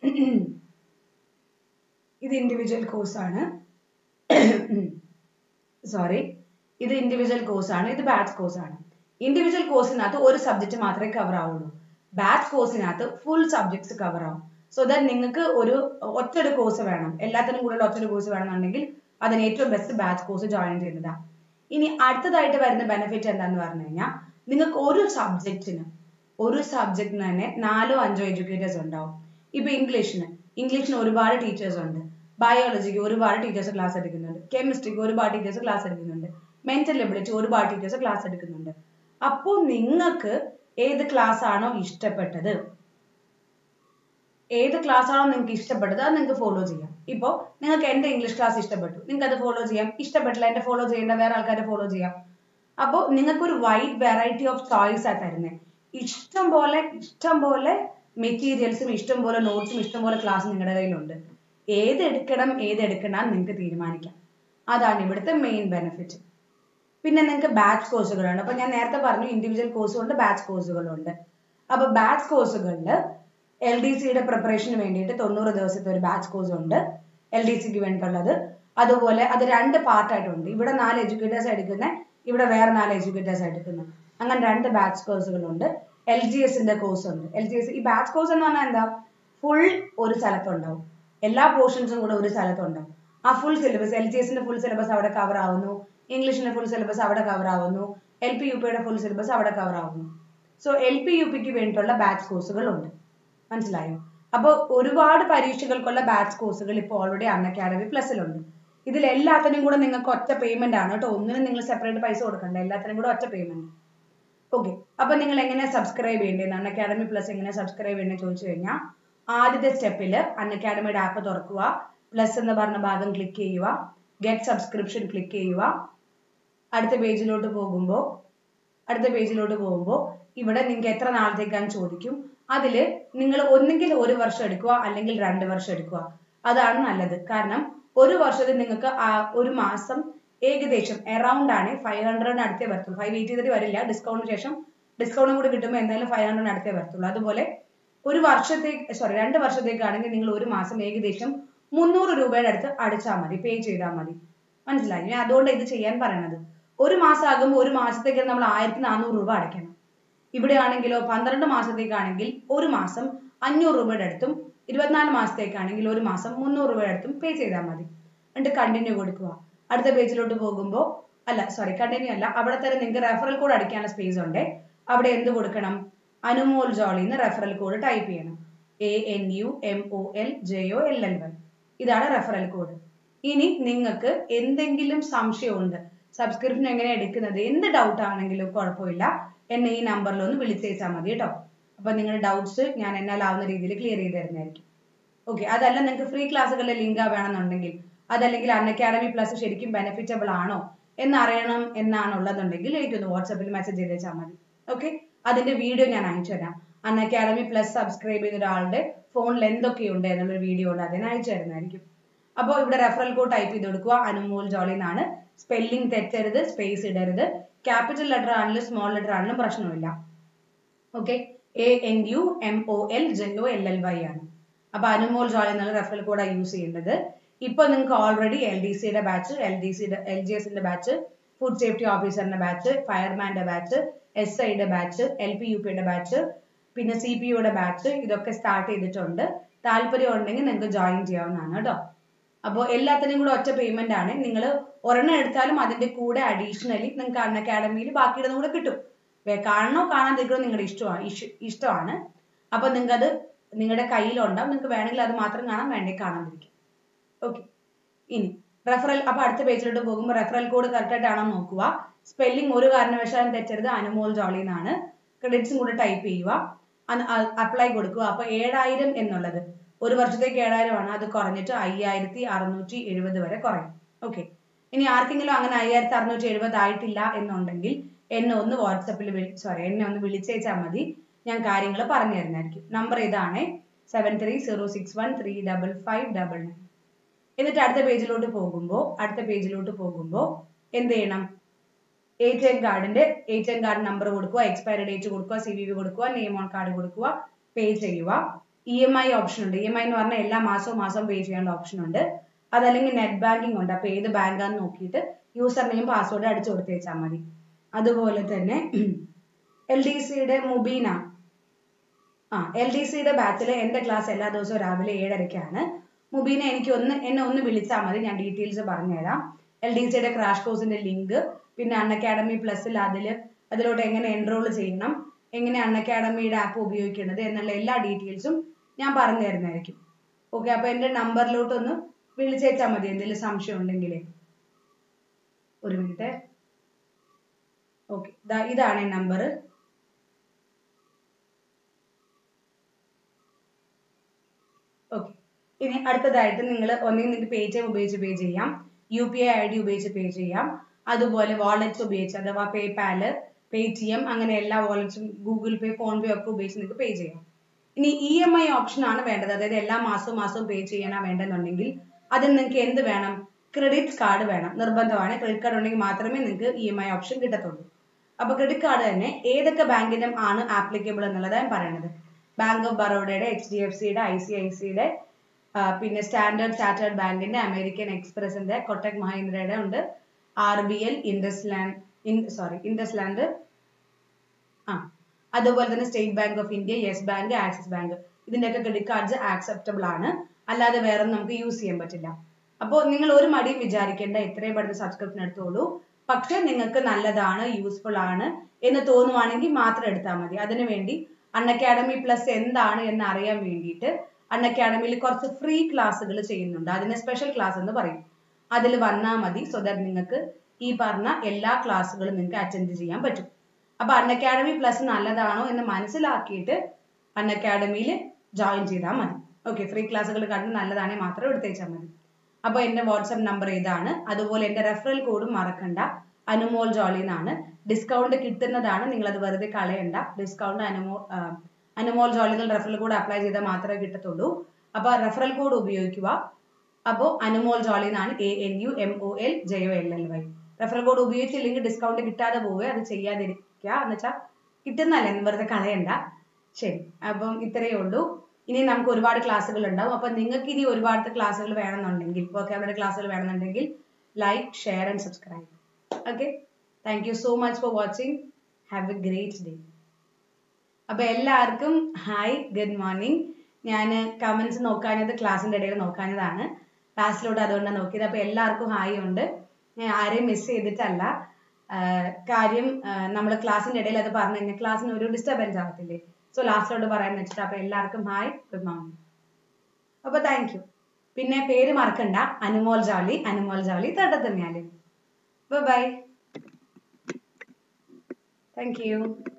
ഇത് ഇൻഡിവിജ്വൽ കോഴ്സ് ആണ് സോറി ഇത് ഇൻഡിവിജ്വൽ കോഴ്സ് ആണ് ഇത് ബാച്ച് കോഴ്സ് ആണ് ഇൻഡിവിജ്വൽ കോഴ്സിനകത്ത് ഒരു സബ്ജക്റ്റ് മാത്രമേ കവർ ആവുള്ളൂ ബാച്ച് കോഴ്സിനകത്ത് ഫുൾ സബ്ജക്ട്സ് കവർ ആവും സോ ദാറ്റ് നിങ്ങൾക്ക് ഒരു ഒറ്റൊരു കോഴ്സ് വേണം എല്ലാത്തിനും കൂടെ ഒറ്റൊരു കോഴ്സ് വേണമെന്നുണ്ടെങ്കിൽ അതിന് ഏറ്റവും ബെസ്റ്റ് ബാച്ച് കോഴ്സ് ജോയിൻ ചെയ്യുന്നതാണ് ഇനി അടുത്തതായിട്ട് വരുന്ന ബെനിഫിറ്റ് എന്താന്ന് പറഞ്ഞു കഴിഞ്ഞാൽ നിങ്ങൾക്ക് ഒരു സബ്ജക്റ്റിന് ഒരു സബ്ജക്റ്റിന് തന്നെ നാലോ അഞ്ചോ എഡ്യൂക്കേറ്റേഴ്സ് ഉണ്ടാവും ഇപ്പൊ ഇംഗ്ലീഷിന് ഇംഗ്ലീഷിന് ഒരുപാട് ടീച്ചേഴ്സ് ഉണ്ട് ബയോളജിക്ക് ഒരുപാട് ടീച്ചേഴ്സ് ക്ലാസ് എടുക്കുന്നുണ്ട് കെമിസ്ട്രിക്ക് ഒരുപാട് ടീച്ചേഴ്സ് ക്ലാസ് എടുക്കുന്നുണ്ട് മെന്റൽ എബിലിറ്റി ഒരുപാട് ടീച്ചേഴ്സ് ക്ലാസ് എടുക്കുന്നുണ്ട് അപ്പോൾ നിങ്ങൾക്ക് ഏത് ക്ലാസ് ആണോ ഇഷ്ടപ്പെട്ടത് ഏത് ക്ലാസ് ആണോ നിങ്ങൾക്ക് ഇഷ്ടപ്പെട്ടത് അത് നിങ്ങൾക്ക് ഫോളോ ചെയ്യാം ഇപ്പോൾ നിങ്ങൾക്ക് എന്റെ ഇംഗ്ലീഷ് ക്ലാസ് ഇഷ്ടപ്പെട്ടു നിങ്ങൾക്ക് അത് ഫോളോ ചെയ്യാം ഇഷ്ടപ്പെട്ടില്ല എന്റെ ഫോളോ ചെയ്യേണ്ട വേറെ ആൾക്കാരെ ഫോളോ ചെയ്യാം അപ്പോൾ നിങ്ങൾക്ക് ഒരു വൈഡ് വെറൈറ്റി ഓഫ് ചോയ്സ് ആ തരുന്നത് ഇഷ്ടം പോലെ ഇഷ്ടം പോലെ മെറ്റീരിയൽസും ഇഷ്ടം പോലെ നോട്ട്സും ഇഷ്ടം പോലെ ക്ലാസ് നിങ്ങളുടെ കയ്യിലുണ്ട് ഏത് എടുക്കണം ഏത് എടുക്കണം നിങ്ങൾക്ക് തീരുമാനിക്കാം അതാണ് ഇവിടുത്തെ മെയിൻ ബെനിഫിറ്റ് പിന്നെ നിങ്ങൾക്ക് ബാച്ച് കോഴ്സുകളുണ്ട് അപ്പൊ ഞാൻ നേരത്തെ പറഞ്ഞു ഇൻഡിവിജ്വൽ കോഴ്സുണ്ട് ബാച്ച് കോഴ്സുകളുണ്ട് അപ്പൊ ബാച്ച് കോഴ്സുകളിൽ എൽ ഡി സിയുടെ പ്രിപ്പറേഷന് വേണ്ടിയിട്ട് തൊണ്ണൂറ് ദിവസത്തെ ഒരു ബാച്ച് കോഴ്സ് ഉണ്ട് എൽ ഡി സിക്ക് വേണ്ടിയിട്ടുള്ളത് അതുപോലെ അത് രണ്ട് പാർട്ടായിട്ടുണ്ട് ഇവിടെ നാല് എഡ്യൂക്കേറ്റേഴ്സ് എടുക്കുന്ന ഇവിടെ വേറെ നാല് എഡ്യൂക്കേറ്റേഴ്സ് എടുക്കുന്നത് അങ്ങനെ രണ്ട് ബാച്ച് കോഴ്സുകളുണ്ട് എൽ ജി എസിന്റെ കോഴ്സ് ഉണ്ട് എൽ ജി എസ് ഈ ബാച്ച് കോഴ്സ് എന്ന് പറഞ്ഞാൽ എന്താ ഫുൾ ഒരു സ്ഥലത്തുണ്ടാവും എല്ലാ പോർഷൻസും കൂടെ ഒരു സ്ഥലത്തുണ്ടാവും ആ ഫുൾ സിലബസ് എൽ ജി എസിന്റെ ഫുൾ സിലബസ് അവിടെ കവർ ആവുന്നു ഇംഗ്ലീഷിന്റെ ഫുൾ സിലബസ് അവിടെ കവർ ആവുന്നു എൽ പി യു പിയുടെ ഫുൾ സിലബസ് അവിടെ കവർ ആവുന്നു സോ എൽ പി യു പിക്ക് വേണ്ടിയിട്ടുള്ള ബാച്ച് കോഴ്സുകൾ ഉണ്ട് മനസ്സിലായോ അപ്പോൾ ഒരുപാട് പരീക്ഷകൾക്കുള്ള ബാച്ച് കോഴ്സുകൾ ഇപ്പോൾ ഓൾറെഡി അൺ അക്കാഡമി പ്ലസിലുണ്ട് ഇതിൽ എല്ലാത്തിനും കൂടെ നിങ്ങൾക്ക് ഒറ്റ പേയ്മെന്റ് ആണ് കേട്ടോ ഒന്നിനും നിങ്ങൾ സെപ്പറേറ്റ് പൈസ കൊടുക്കണ്ട എല്ലാത്തിനും കൂടെ ഒറ്റ പേയ്മെന്റ് ഓക്കെ അപ്പൊ നിങ്ങൾ എങ്ങനെ സബ്സ്ക്രൈബ് ചെയ്യേണ്ടത് അൺ അക്കാഡമി പ്ലസ് എങ്ങനെ സബ്സ്ക്രൈബ് ചെയ്യേണ്ടത് ചോദിച്ചു കഴിഞ്ഞാൽ ആദ്യത്തെ സ്റ്റെപ്പിൽ അൺ അക്കാഡമിയുടെ ആപ്പ് തുറക്കുക പ്ലസ് എന്ന് പറഞ്ഞ ഭാഗം ക്ലിക്ക് ചെയ്യുക ഗെറ്റ് സബ്സ്ക്രിപ്ഷൻ ക്ലിക്ക് ചെയ്യുക അടുത്ത പേജിലോട്ട് പോകുമ്പോൾ അടുത്ത പേജിലോട്ട് പോകുമ്പോൾ ഇവിടെ നിങ്ങൾക്ക് എത്ര നാളത്തേക്കാണ് ചോദിക്കും അതിൽ നിങ്ങൾ ഒന്നുകിൽ ഒരു വർഷം എടുക്കുക അല്ലെങ്കിൽ രണ്ട് വർഷം എടുക്കുക അതാണ് നല്ലത് കാരണം ഒരു വർഷത്തിൽ നിങ്ങൾക്ക് ആ ഒരു മാസം ഏകദേശം അറൗണ്ട് ആണ് ഫൈവ് ഹൺഡ്രഡിന് അടുത്തേ വരത്തുള്ളൂ ഫൈവ് എയ്റ്റി തേർട്ടി വരില്ല ഡിസ്കൗണ്ടിന് ശേഷം ഡിസ്കൗണ്ടും കൂടി കിട്ടുമ്പോൾ എന്തായാലും ഫൈവ് ഹൺഡ്രഡിന് അടുത്തേ വരത്തുള്ളൂ അതുപോലെ ഒരു വർഷത്തേക്ക് സോറി രണ്ട് വർഷത്തേക്കാണെങ്കിൽ നിങ്ങൾ ഒരു മാസം ഏകദേശം മുന്നൂറ് രൂപയുടെ അടുത്ത് അടിച്ചാൽ മതി പേ ചെയ്താൽ മതി മനസ്സിലായി ഞാൻ അതുകൊണ്ട് ഇത് ചെയ്യാൻ പറയണത് ഒരു മാസം ആകുമ്പോൾ ഒരു മാസത്തേക്ക് നമ്മൾ ആയിരത്തി നാനൂറ് രൂപ അടയ്ക്കണം ഇവിടെ ആണെങ്കിലോ പന്ത്രണ്ട് മാസത്തേക്കാണെങ്കിൽ ഒരു മാസം അഞ്ഞൂറ് രൂപയുടെ അടുത്തും ഇരുപത്തിനാല് മാസത്തേക്കാണെങ്കിൽ ഒരു മാസം മുന്നൂറ് രൂപയുടെ അടുത്തും പേ ചെയ്താൽ മതി എന്നിട്ട് കണ്ടിന്യൂ കൊടുക്കുക അടുത്ത പേജിലോട്ട് പോകുമ്പോൾ അല്ല സോറി കണ്ടിന്യൂ അല്ല അവിടെ തന്നെ നിങ്ങൾക്ക് റെഫറൽ കോഡ് അടിക്കാനുള്ള സ്പേസ് ഉണ്ട് അവിടെ എന്ത് കൊടുക്കണം അനുമോൾ ജോളി എന്ന് റെഫറൽ കോഡ് ടൈപ്പ് ചെയ്യണം A N U M O L J O L L Y ഇതാണ് റെഫറൽ കോഡ് ഇനി നിങ്ങൾക്ക് എന്തെങ്കിലും സംശയമുണ്ട് സബ്സ്ക്രിപ്ഷൻ എങ്ങനെ എടുക്കുന്നത് എന്ത് ഡൗട്ട് ആണെങ്കിലും കുഴപ്പമില്ല എന്നെ ഈ നമ്പറിൽ ഒന്ന് വിളിച്ചേച്ചാൽ മതി കേട്ടോ അപ്പൊ നിങ്ങളുടെ ഡൗട്ട്സ് ഞാൻ എന്നാലാവുന്ന രീതിയിൽ ക്ലിയർ ചെയ്ത് തരുന്നതായിരിക്കും ഓക്കെ അതല്ല നിങ്ങൾക്ക് ഫ്രീ ക്ലാസ്സുകളുടെ ലിങ്ക് വേണമെന്നുണ്ടെങ്കിൽ അതല്ലെങ്കിൽ അൺ അക്കാഡമി പ്ലസ് ശരിക്കും ബെനിഫിറ്റബിൾ ആണോ എന്ന് അറിയണം എന്നാണുള്ളതെന്നുണ്ടെങ്കിൽ എനിക്കൊന്ന് വാട്സപ്പിൽ മെസ്സേജ് ചെയ്തേച്ചാൽ മതി ഓക്കെ അതിന്റെ വീഡിയോ ഞാൻ അയച്ചു തരാം അൺ അക്കാഡമി പ്ലസ് സബ്സ്ക്രൈബ് ചെയ്ത ഒരാളുടെ ഫോണിൽ എന്തൊക്കെയുണ്ട് എന്നുള്ളൊരു വീഡിയോ ഉണ്ട് അതിന് അയച്ചു തരുന്നതായിരിക്കും അപ്പോൾ ഇവിടെ റെഫറൽ കോഡ് ടൈപ്പ് ചെയ്ത് കൊടുക്കുക അനുമോൾ ജോളി എന്നാണ് സ്പെല്ലിംഗ് തെറ്റരുത് സ്പേസ് ഇടരുത് ക്യാപിറ്റൽ ലെറ്റർ ആണെങ്കിലും സ്മോൾ ലെറ്റർ ആണെങ്കിലും പ്രശ്നമില്ല okay A N U M O L J O L L Y ആണ് അപ്പൊ അനുമോൾ ജോളി എന്നുള്ള റെഫറൽ കോഡാണ് യൂസ് ചെയ്യേണ്ടത് ഇപ്പൊ നിങ്ങൾക്ക് ഓൾറെഡി എൽ ഡി സിയുടെ ബാച്ച് എൽ ഡി സിയുടെ എൽ ജി എസിന്റെ ബാച്ച് ഫുഡ് സേഫ്റ്റി ഓഫീസറിന്റെ ബാച്ച് ഫയർമാന്റെ ബാച്ച് എസ് ഐയുടെ ബാച്ച് എൽ പി യു പിയുടെ ബാച്ച് പിന്നെ സി പി യുടെ ബാച്ച് ഇതൊക്കെ സ്റ്റാർട്ട് ചെയ്തിട്ടുണ്ട് താല്പര്യം ഉണ്ടെങ്കിൽ നിങ്ങൾക്ക് ജോയിൻ ചെയ്യാവുന്നതാണ് കേട്ടോ അപ്പോൾ എല്ലാത്തിനും കൂടെ ഒറ്റ പേയ്മെന്റ് ആണ് നിങ്ങൾ ഒരെണ്ണം എടുത്താലും അതിന്റെ കൂടെ അഡീഷണലി നിങ്ങൾക്ക് അൺ അക്കാഡമിയിൽ ബാക്കിയുള്ളതും കൂടെ കിട്ടും വേ- കാണണോ കാണാതിരിക്കണോ നിങ്ങളുടെ ഇഷ്ടമാണ് ഇഷ്- ഇഷ്ടമാണ് അപ്പൊ നിങ്ങൾക്ക് അത് നിങ്ങളുടെ കയ്യിലുണ്ടാവും നിങ്ങൾക്ക് വേണമെങ്കിൽ അത് മാത്രം കാണാം വേണമെങ്കിൽ കാണാതിരിക്കും ഓക്കെ ഇനി റെഫറൽ അപ്പൊ അടുത്ത പേജിലോട്ട് പോകുമ്പോൾ റെഫറൽ കോഡ് കറക്റ്റ് ആയിട്ടാണോ നോക്കുക സ്പെല്ലിംഗ് ഒരു കാരണവശാലും തെറ്റരുത് അനുമോൾ ജോളി എന്നാണ് ക്രെഡിറ്റ്സും കൂടെ ടൈപ്പ് ചെയ്യുക അപ്ലൈ കൊടുക്കുക അപ്പൊ ഏഴായിരം എന്നുള്ളത് ഒരു വർഷത്തേക്ക് ഏഴായിരമാണ് അത് കുറഞ്ഞിട്ട് അയ്യായിരത്തി അറുന്നൂറ്റി എഴുപത് വരെ കുറയും ഓക്കെ ഇനി ആർക്കെങ്കിലും അങ്ങനെ അയ്യായിരത്തി അറുന്നൂറ്റി എഴുപത് ആയിട്ടില്ല എന്നുണ്ടെങ്കിൽ എന്നെ ഒന്ന് വാട്സപ്പിൽ സോറി എന്നെ ഒന്ന് വിളിച്ചേച്ചാൽ മതി ഞാൻ കാര്യങ്ങൾ പറഞ്ഞു തരുന്നതായിരിക്കും നമ്പർ ഇതാണ് seven three zero six one three double five double nine എന്നിട്ട് അടുത്ത പേജിലോട്ട് പോകുമ്പോൾ അടുത്ത പേജിലോട്ട് പോകുമ്പോൾ എന്ത് ചെയ്യണം എ ടി എം കാർഡിന്റെ A T M card number കൊടുക്കുക എക്സ്പയറി ഡേറ്റ് കൊടുക്കുക സി വി വി കൊടുക്കുക നെയിം ഓൺ കാർഡ് കൊടുക്കുക പേ ചെയ്യുക ഇ എം ഐ ഓപ്ഷൻ ഉണ്ട് ഇ എം ഐ എന്ന് പറഞ്ഞാൽ എല്ലാ മാസവും മാസം പേ ചെയ്യാനുള്ള ഓപ്ഷൻ ഉണ്ട് അതല്ലെങ്കിൽ നെറ്റ് ബാങ്കിങ് ഉണ്ട് അപ്പൊ ഏത് ബാങ്കാന്ന് നോക്കിയിട്ട് യൂസർ നെയിം പാസ്വേഡ് അടിച്ചു കൊടുത്തേച്ചാൽ മതി അതുപോലെ തന്നെ എൽ ഡി സിയുടെ മുബീന ആ എൽ ഡി സിയുടെ ബാച്ചിൽ എന്റെ ക്ലാസ് എല്ലാ ദിവസവും രാവിലെ ഏഴരയ്ക്കാണ് മുബീന എനിക്ക് ഒന്ന് എന്നെ ഒന്ന് വിളിച്ചാൽ മതി ഞാൻ ഡീറ്റെയിൽസ് പറഞ്ഞുതരാം എൽ ഡി സിയുടെ ക്രാഷ് കോഴ്സിന്റെ ലിങ്ക് പിന്നെ അൺ അക്കാഡമി പ്ലസിൽ അതിൽ അതിലോട്ട് എങ്ങനെ എൻറോൾ ചെയ്യണം എങ്ങനെ അൺ അക്കാഡമിയുടെ ആപ്പ് ഉപയോഗിക്കേണ്ടത് എന്നുള്ള എല്ലാ ഡീറ്റെയിൽസും ഞാൻ പറഞ്ഞു തരുന്നതായിരിക്കും ഓക്കെ അപ്പൊ എന്റെ നമ്പറിലോട്ട് ഒന്ന് വിളിച്ചേച്ചാൽ മതി എന്തെങ്കിലും സംശയം ഉണ്ടെങ്കിൽ ഒരു മിനിറ്റ് ഓക്കെ ഇതാണ് നമ്പർ ഓക്കെ ഇനി അടുത്തതായിട്ട് നിങ്ങൾ ഒന്നെങ്കിൽ നിങ്ങൾക്ക് പേ ടി എം ഉപയോഗിച്ച് പേ ചെയ്യാം U P I I D ഉപയോഗിച്ച് പേ ചെയ്യാം അതുപോലെ വാളറ്റ്സ് ഉപയോഗിച്ച് അഥവാ പേപാല് പേ ടി എം അങ്ങനെ എല്ലാ വാളറ്റ്സും ഗൂഗിൾ പേ ഫോൺ പേ ഒക്കെ ഉപയോഗിച്ച് നിങ്ങൾക്ക് പേ ചെയ്യാം ഇനി ഇ എം ഐ ഓപ്ഷൻ ആണ് വേണ്ടത് അതായത് എല്ലാ മാസവും മാസവും പേ ചെയ്യാനാ വേണ്ടെന്നുണ്ടെങ്കിൽ അതിന് നിങ്ങൾക്ക് എന്ത് വേണം ക്രെഡിറ്റ് കാർഡ് വേണം നിർബന്ധമാണ് ക്രെഡിറ്റ് കാർഡ് ഉണ്ടെങ്കിൽ മാത്രമേ നിങ്ങൾക്ക് ഇ എം ഐ ഓപ്ഷൻ കിട്ടത്തുള്ളൂ അപ്പൊ ക്രെഡിറ്റ് കാർഡ് തന്നെ ഏതൊക്കെ ബാങ്കിനും ആണ് ആപ്ലിക്കബിൾ എന്നുള്ളതാണ് ഞാൻ പറയുന്നത് ബാങ്ക് ഓഫ് ബറോഡയുടെ എച്ച് ഡി എഫ് സിയുടെ ഐ സി ഐ സിയുടെ പിന്നെ സ്റ്റാൻഡേർഡ് ചാർട്ടേഡ് ബാങ്കിന്റെ അമേരിക്കൻ എക്സ്പ്രസിന്റെ കൊട്ടക് മഹീന്ദ്രയുടെ ഉണ്ട് R B L IndusInd in sorry IndusInd ആ അതുപോലെ തന്നെ state bank of India yes bank Axis bank ഇതിന്റെയൊക്കെ ക്രെഡിറ്റ് കാർഡ്സ് ആക്സെപ്റ്റബിൾ ആണ് അല്ലാതെ വേറെ നമുക്ക് യൂസ് ചെയ്യാൻ പറ്റില്ല അപ്പോൾ നിങ്ങൾ ഒരു മടിയും വിചാരിക്കേണ്ട എത്രയും പെട്ടെന്ന് സബ്സ്ക്രിപ്ഷൻ എടുത്തോളൂ പക്ഷെ നിങ്ങൾക്ക് നല്ലതാണ് യൂസ്ഫുൾ ആണ് എന്ന് തോന്നുവാണെങ്കിൽ മാത്രം എടുത്താൽ മതി അതിനുവേണ്ടി അൺ അക്കാഡമി പ്ലസ് എന്താണ് എന്ന് അറിയാൻ വേണ്ടിയിട്ട് അൺ അക്കാഡമിയിൽ കുറച്ച് ഫ്രീ ക്ലാസ്സുകൾ ചെയ്യുന്നുണ്ട് അതിനെ സ്പെഷ്യൽ ക്ലാസ് എന്ന് പറയും അതിൽ വന്നാൽ മതി സോ ദാറ്റ് നിങ്ങൾക്ക് ഈ പറഞ്ഞ എല്ലാ ക്ലാസ്സുകളും നിങ്ങൾക്ക് അറ്റൻഡ് ചെയ്യാൻ പറ്റും അപ്പൊ അൺ അക്കാഡമി പ്ലസ് നല്ലതാണോ എന്ന് മനസ്സിലാക്കിയിട്ട് അൺ അക്കാഡമിയിൽ ജോയിൻ ചെയ്താൽ മതി ഓക്കെ ഫ്രീ ക്ലാസ്സുകൾ കണ്ട് നല്ലതാണെങ്കിൽ മാത്രം എടുത്തേച്ചാൽ മതി അപ്പോൾ എൻ്റെ വാട്സപ്പ് നമ്പർ ഇതാണ് അതുപോലെ എൻ്റെ റെഫറൽ കോഡും മറക്കണ്ട അനുമോൾ ജോളി എന്നാണ് ഡിസ്കൗണ്ട് കിട്ടുന്നതാണ് നിങ്ങൾ അത് വെറുതെ കളയണ്ട ഡിസ്കൗണ്ട് അനുമോ അനുമോൾ ജോളികൾ റെഫറൽ കോഡ് അപ്ലൈ ചെയ്താൽ മാത്രമേ കിട്ടത്തുള്ളൂ അപ്പോൾ റെഫറൽ കോഡ് ഉപയോഗിക്കുക അപ്പോൾ അനുമോൾ ജോളി എന്നാണ് A N U M O L J O L L Y referral code ഉപയോഗിച്ചില്ലെങ്കിൽ ഡിസ്കൗണ്ട് കിട്ടാതെ പോവുക അത് ചെയ്യാതിരിക്കുക എന്ന് വെച്ചാൽ കിട്ടുന്നല്ലേ വെറുതെ കളയണ്ട ശരി അപ്പം ഇത്രയേ ഉള്ളൂ ഇനി നമുക്ക് ഒരുപാട് ക്ലാസ്സുകൾ ഉണ്ടാവും അപ്പൊ നിങ്ങൾക്ക് ഇനി ഒരുപാട് ക്ലാസ്സുകൾ വേണമെന്നുണ്ടെങ്കിൽ വോക്കാബുലറി ക്ലാസ്സുകൾ വേണമെന്നുണ്ടെങ്കിൽ like share and subscribe okay thank you so much for watching have a great day അപ്പൊ എല്ലാവർക്കും ഹായ് ഗുഡ് മോർണിംഗ് ഞാൻ കമന്റ്സ് നോക്കാഞ്ഞത് ക്ലാസ്സിന്റെ ഇടയിൽ നോക്കാഞ്ഞതാണ് ക്ലാസ്സിലോട്ട് അതുകൊണ്ടാണ് നോക്കിയത് അപ്പൊ എല്ലാവർക്കും ഹായ് ഉണ്ട് ഞാൻ ആരെയും മിസ് ചെയ്തിട്ടല്ല ആഹ് കാര്യം നമ്മൾ ക്ലാസ്സിന്റെ ഇടയിൽ അത് പറഞ്ഞു കഴിഞ്ഞാൽ ക്ലാസ്സിന് ഒരു ഡിസ്റ്റർബൻസ് ആവത്തില്ലേ സോ ലാസ്റ്റിലോട്ട് പറയാന്ന് വെച്ചിട്ട് അപ്പൊ എല്ലാവർക്കും ഹായ് ഗുഡ് മോർണിംഗ് അപ്പൊ താങ്ക് യു പിന്നെ പേര് മറക്കണ്ട അനുമോൾ ജോളി അനുമോൾ ജോളി തട്ടത്തന്നെയാലേ ബൈ താങ്ക് യു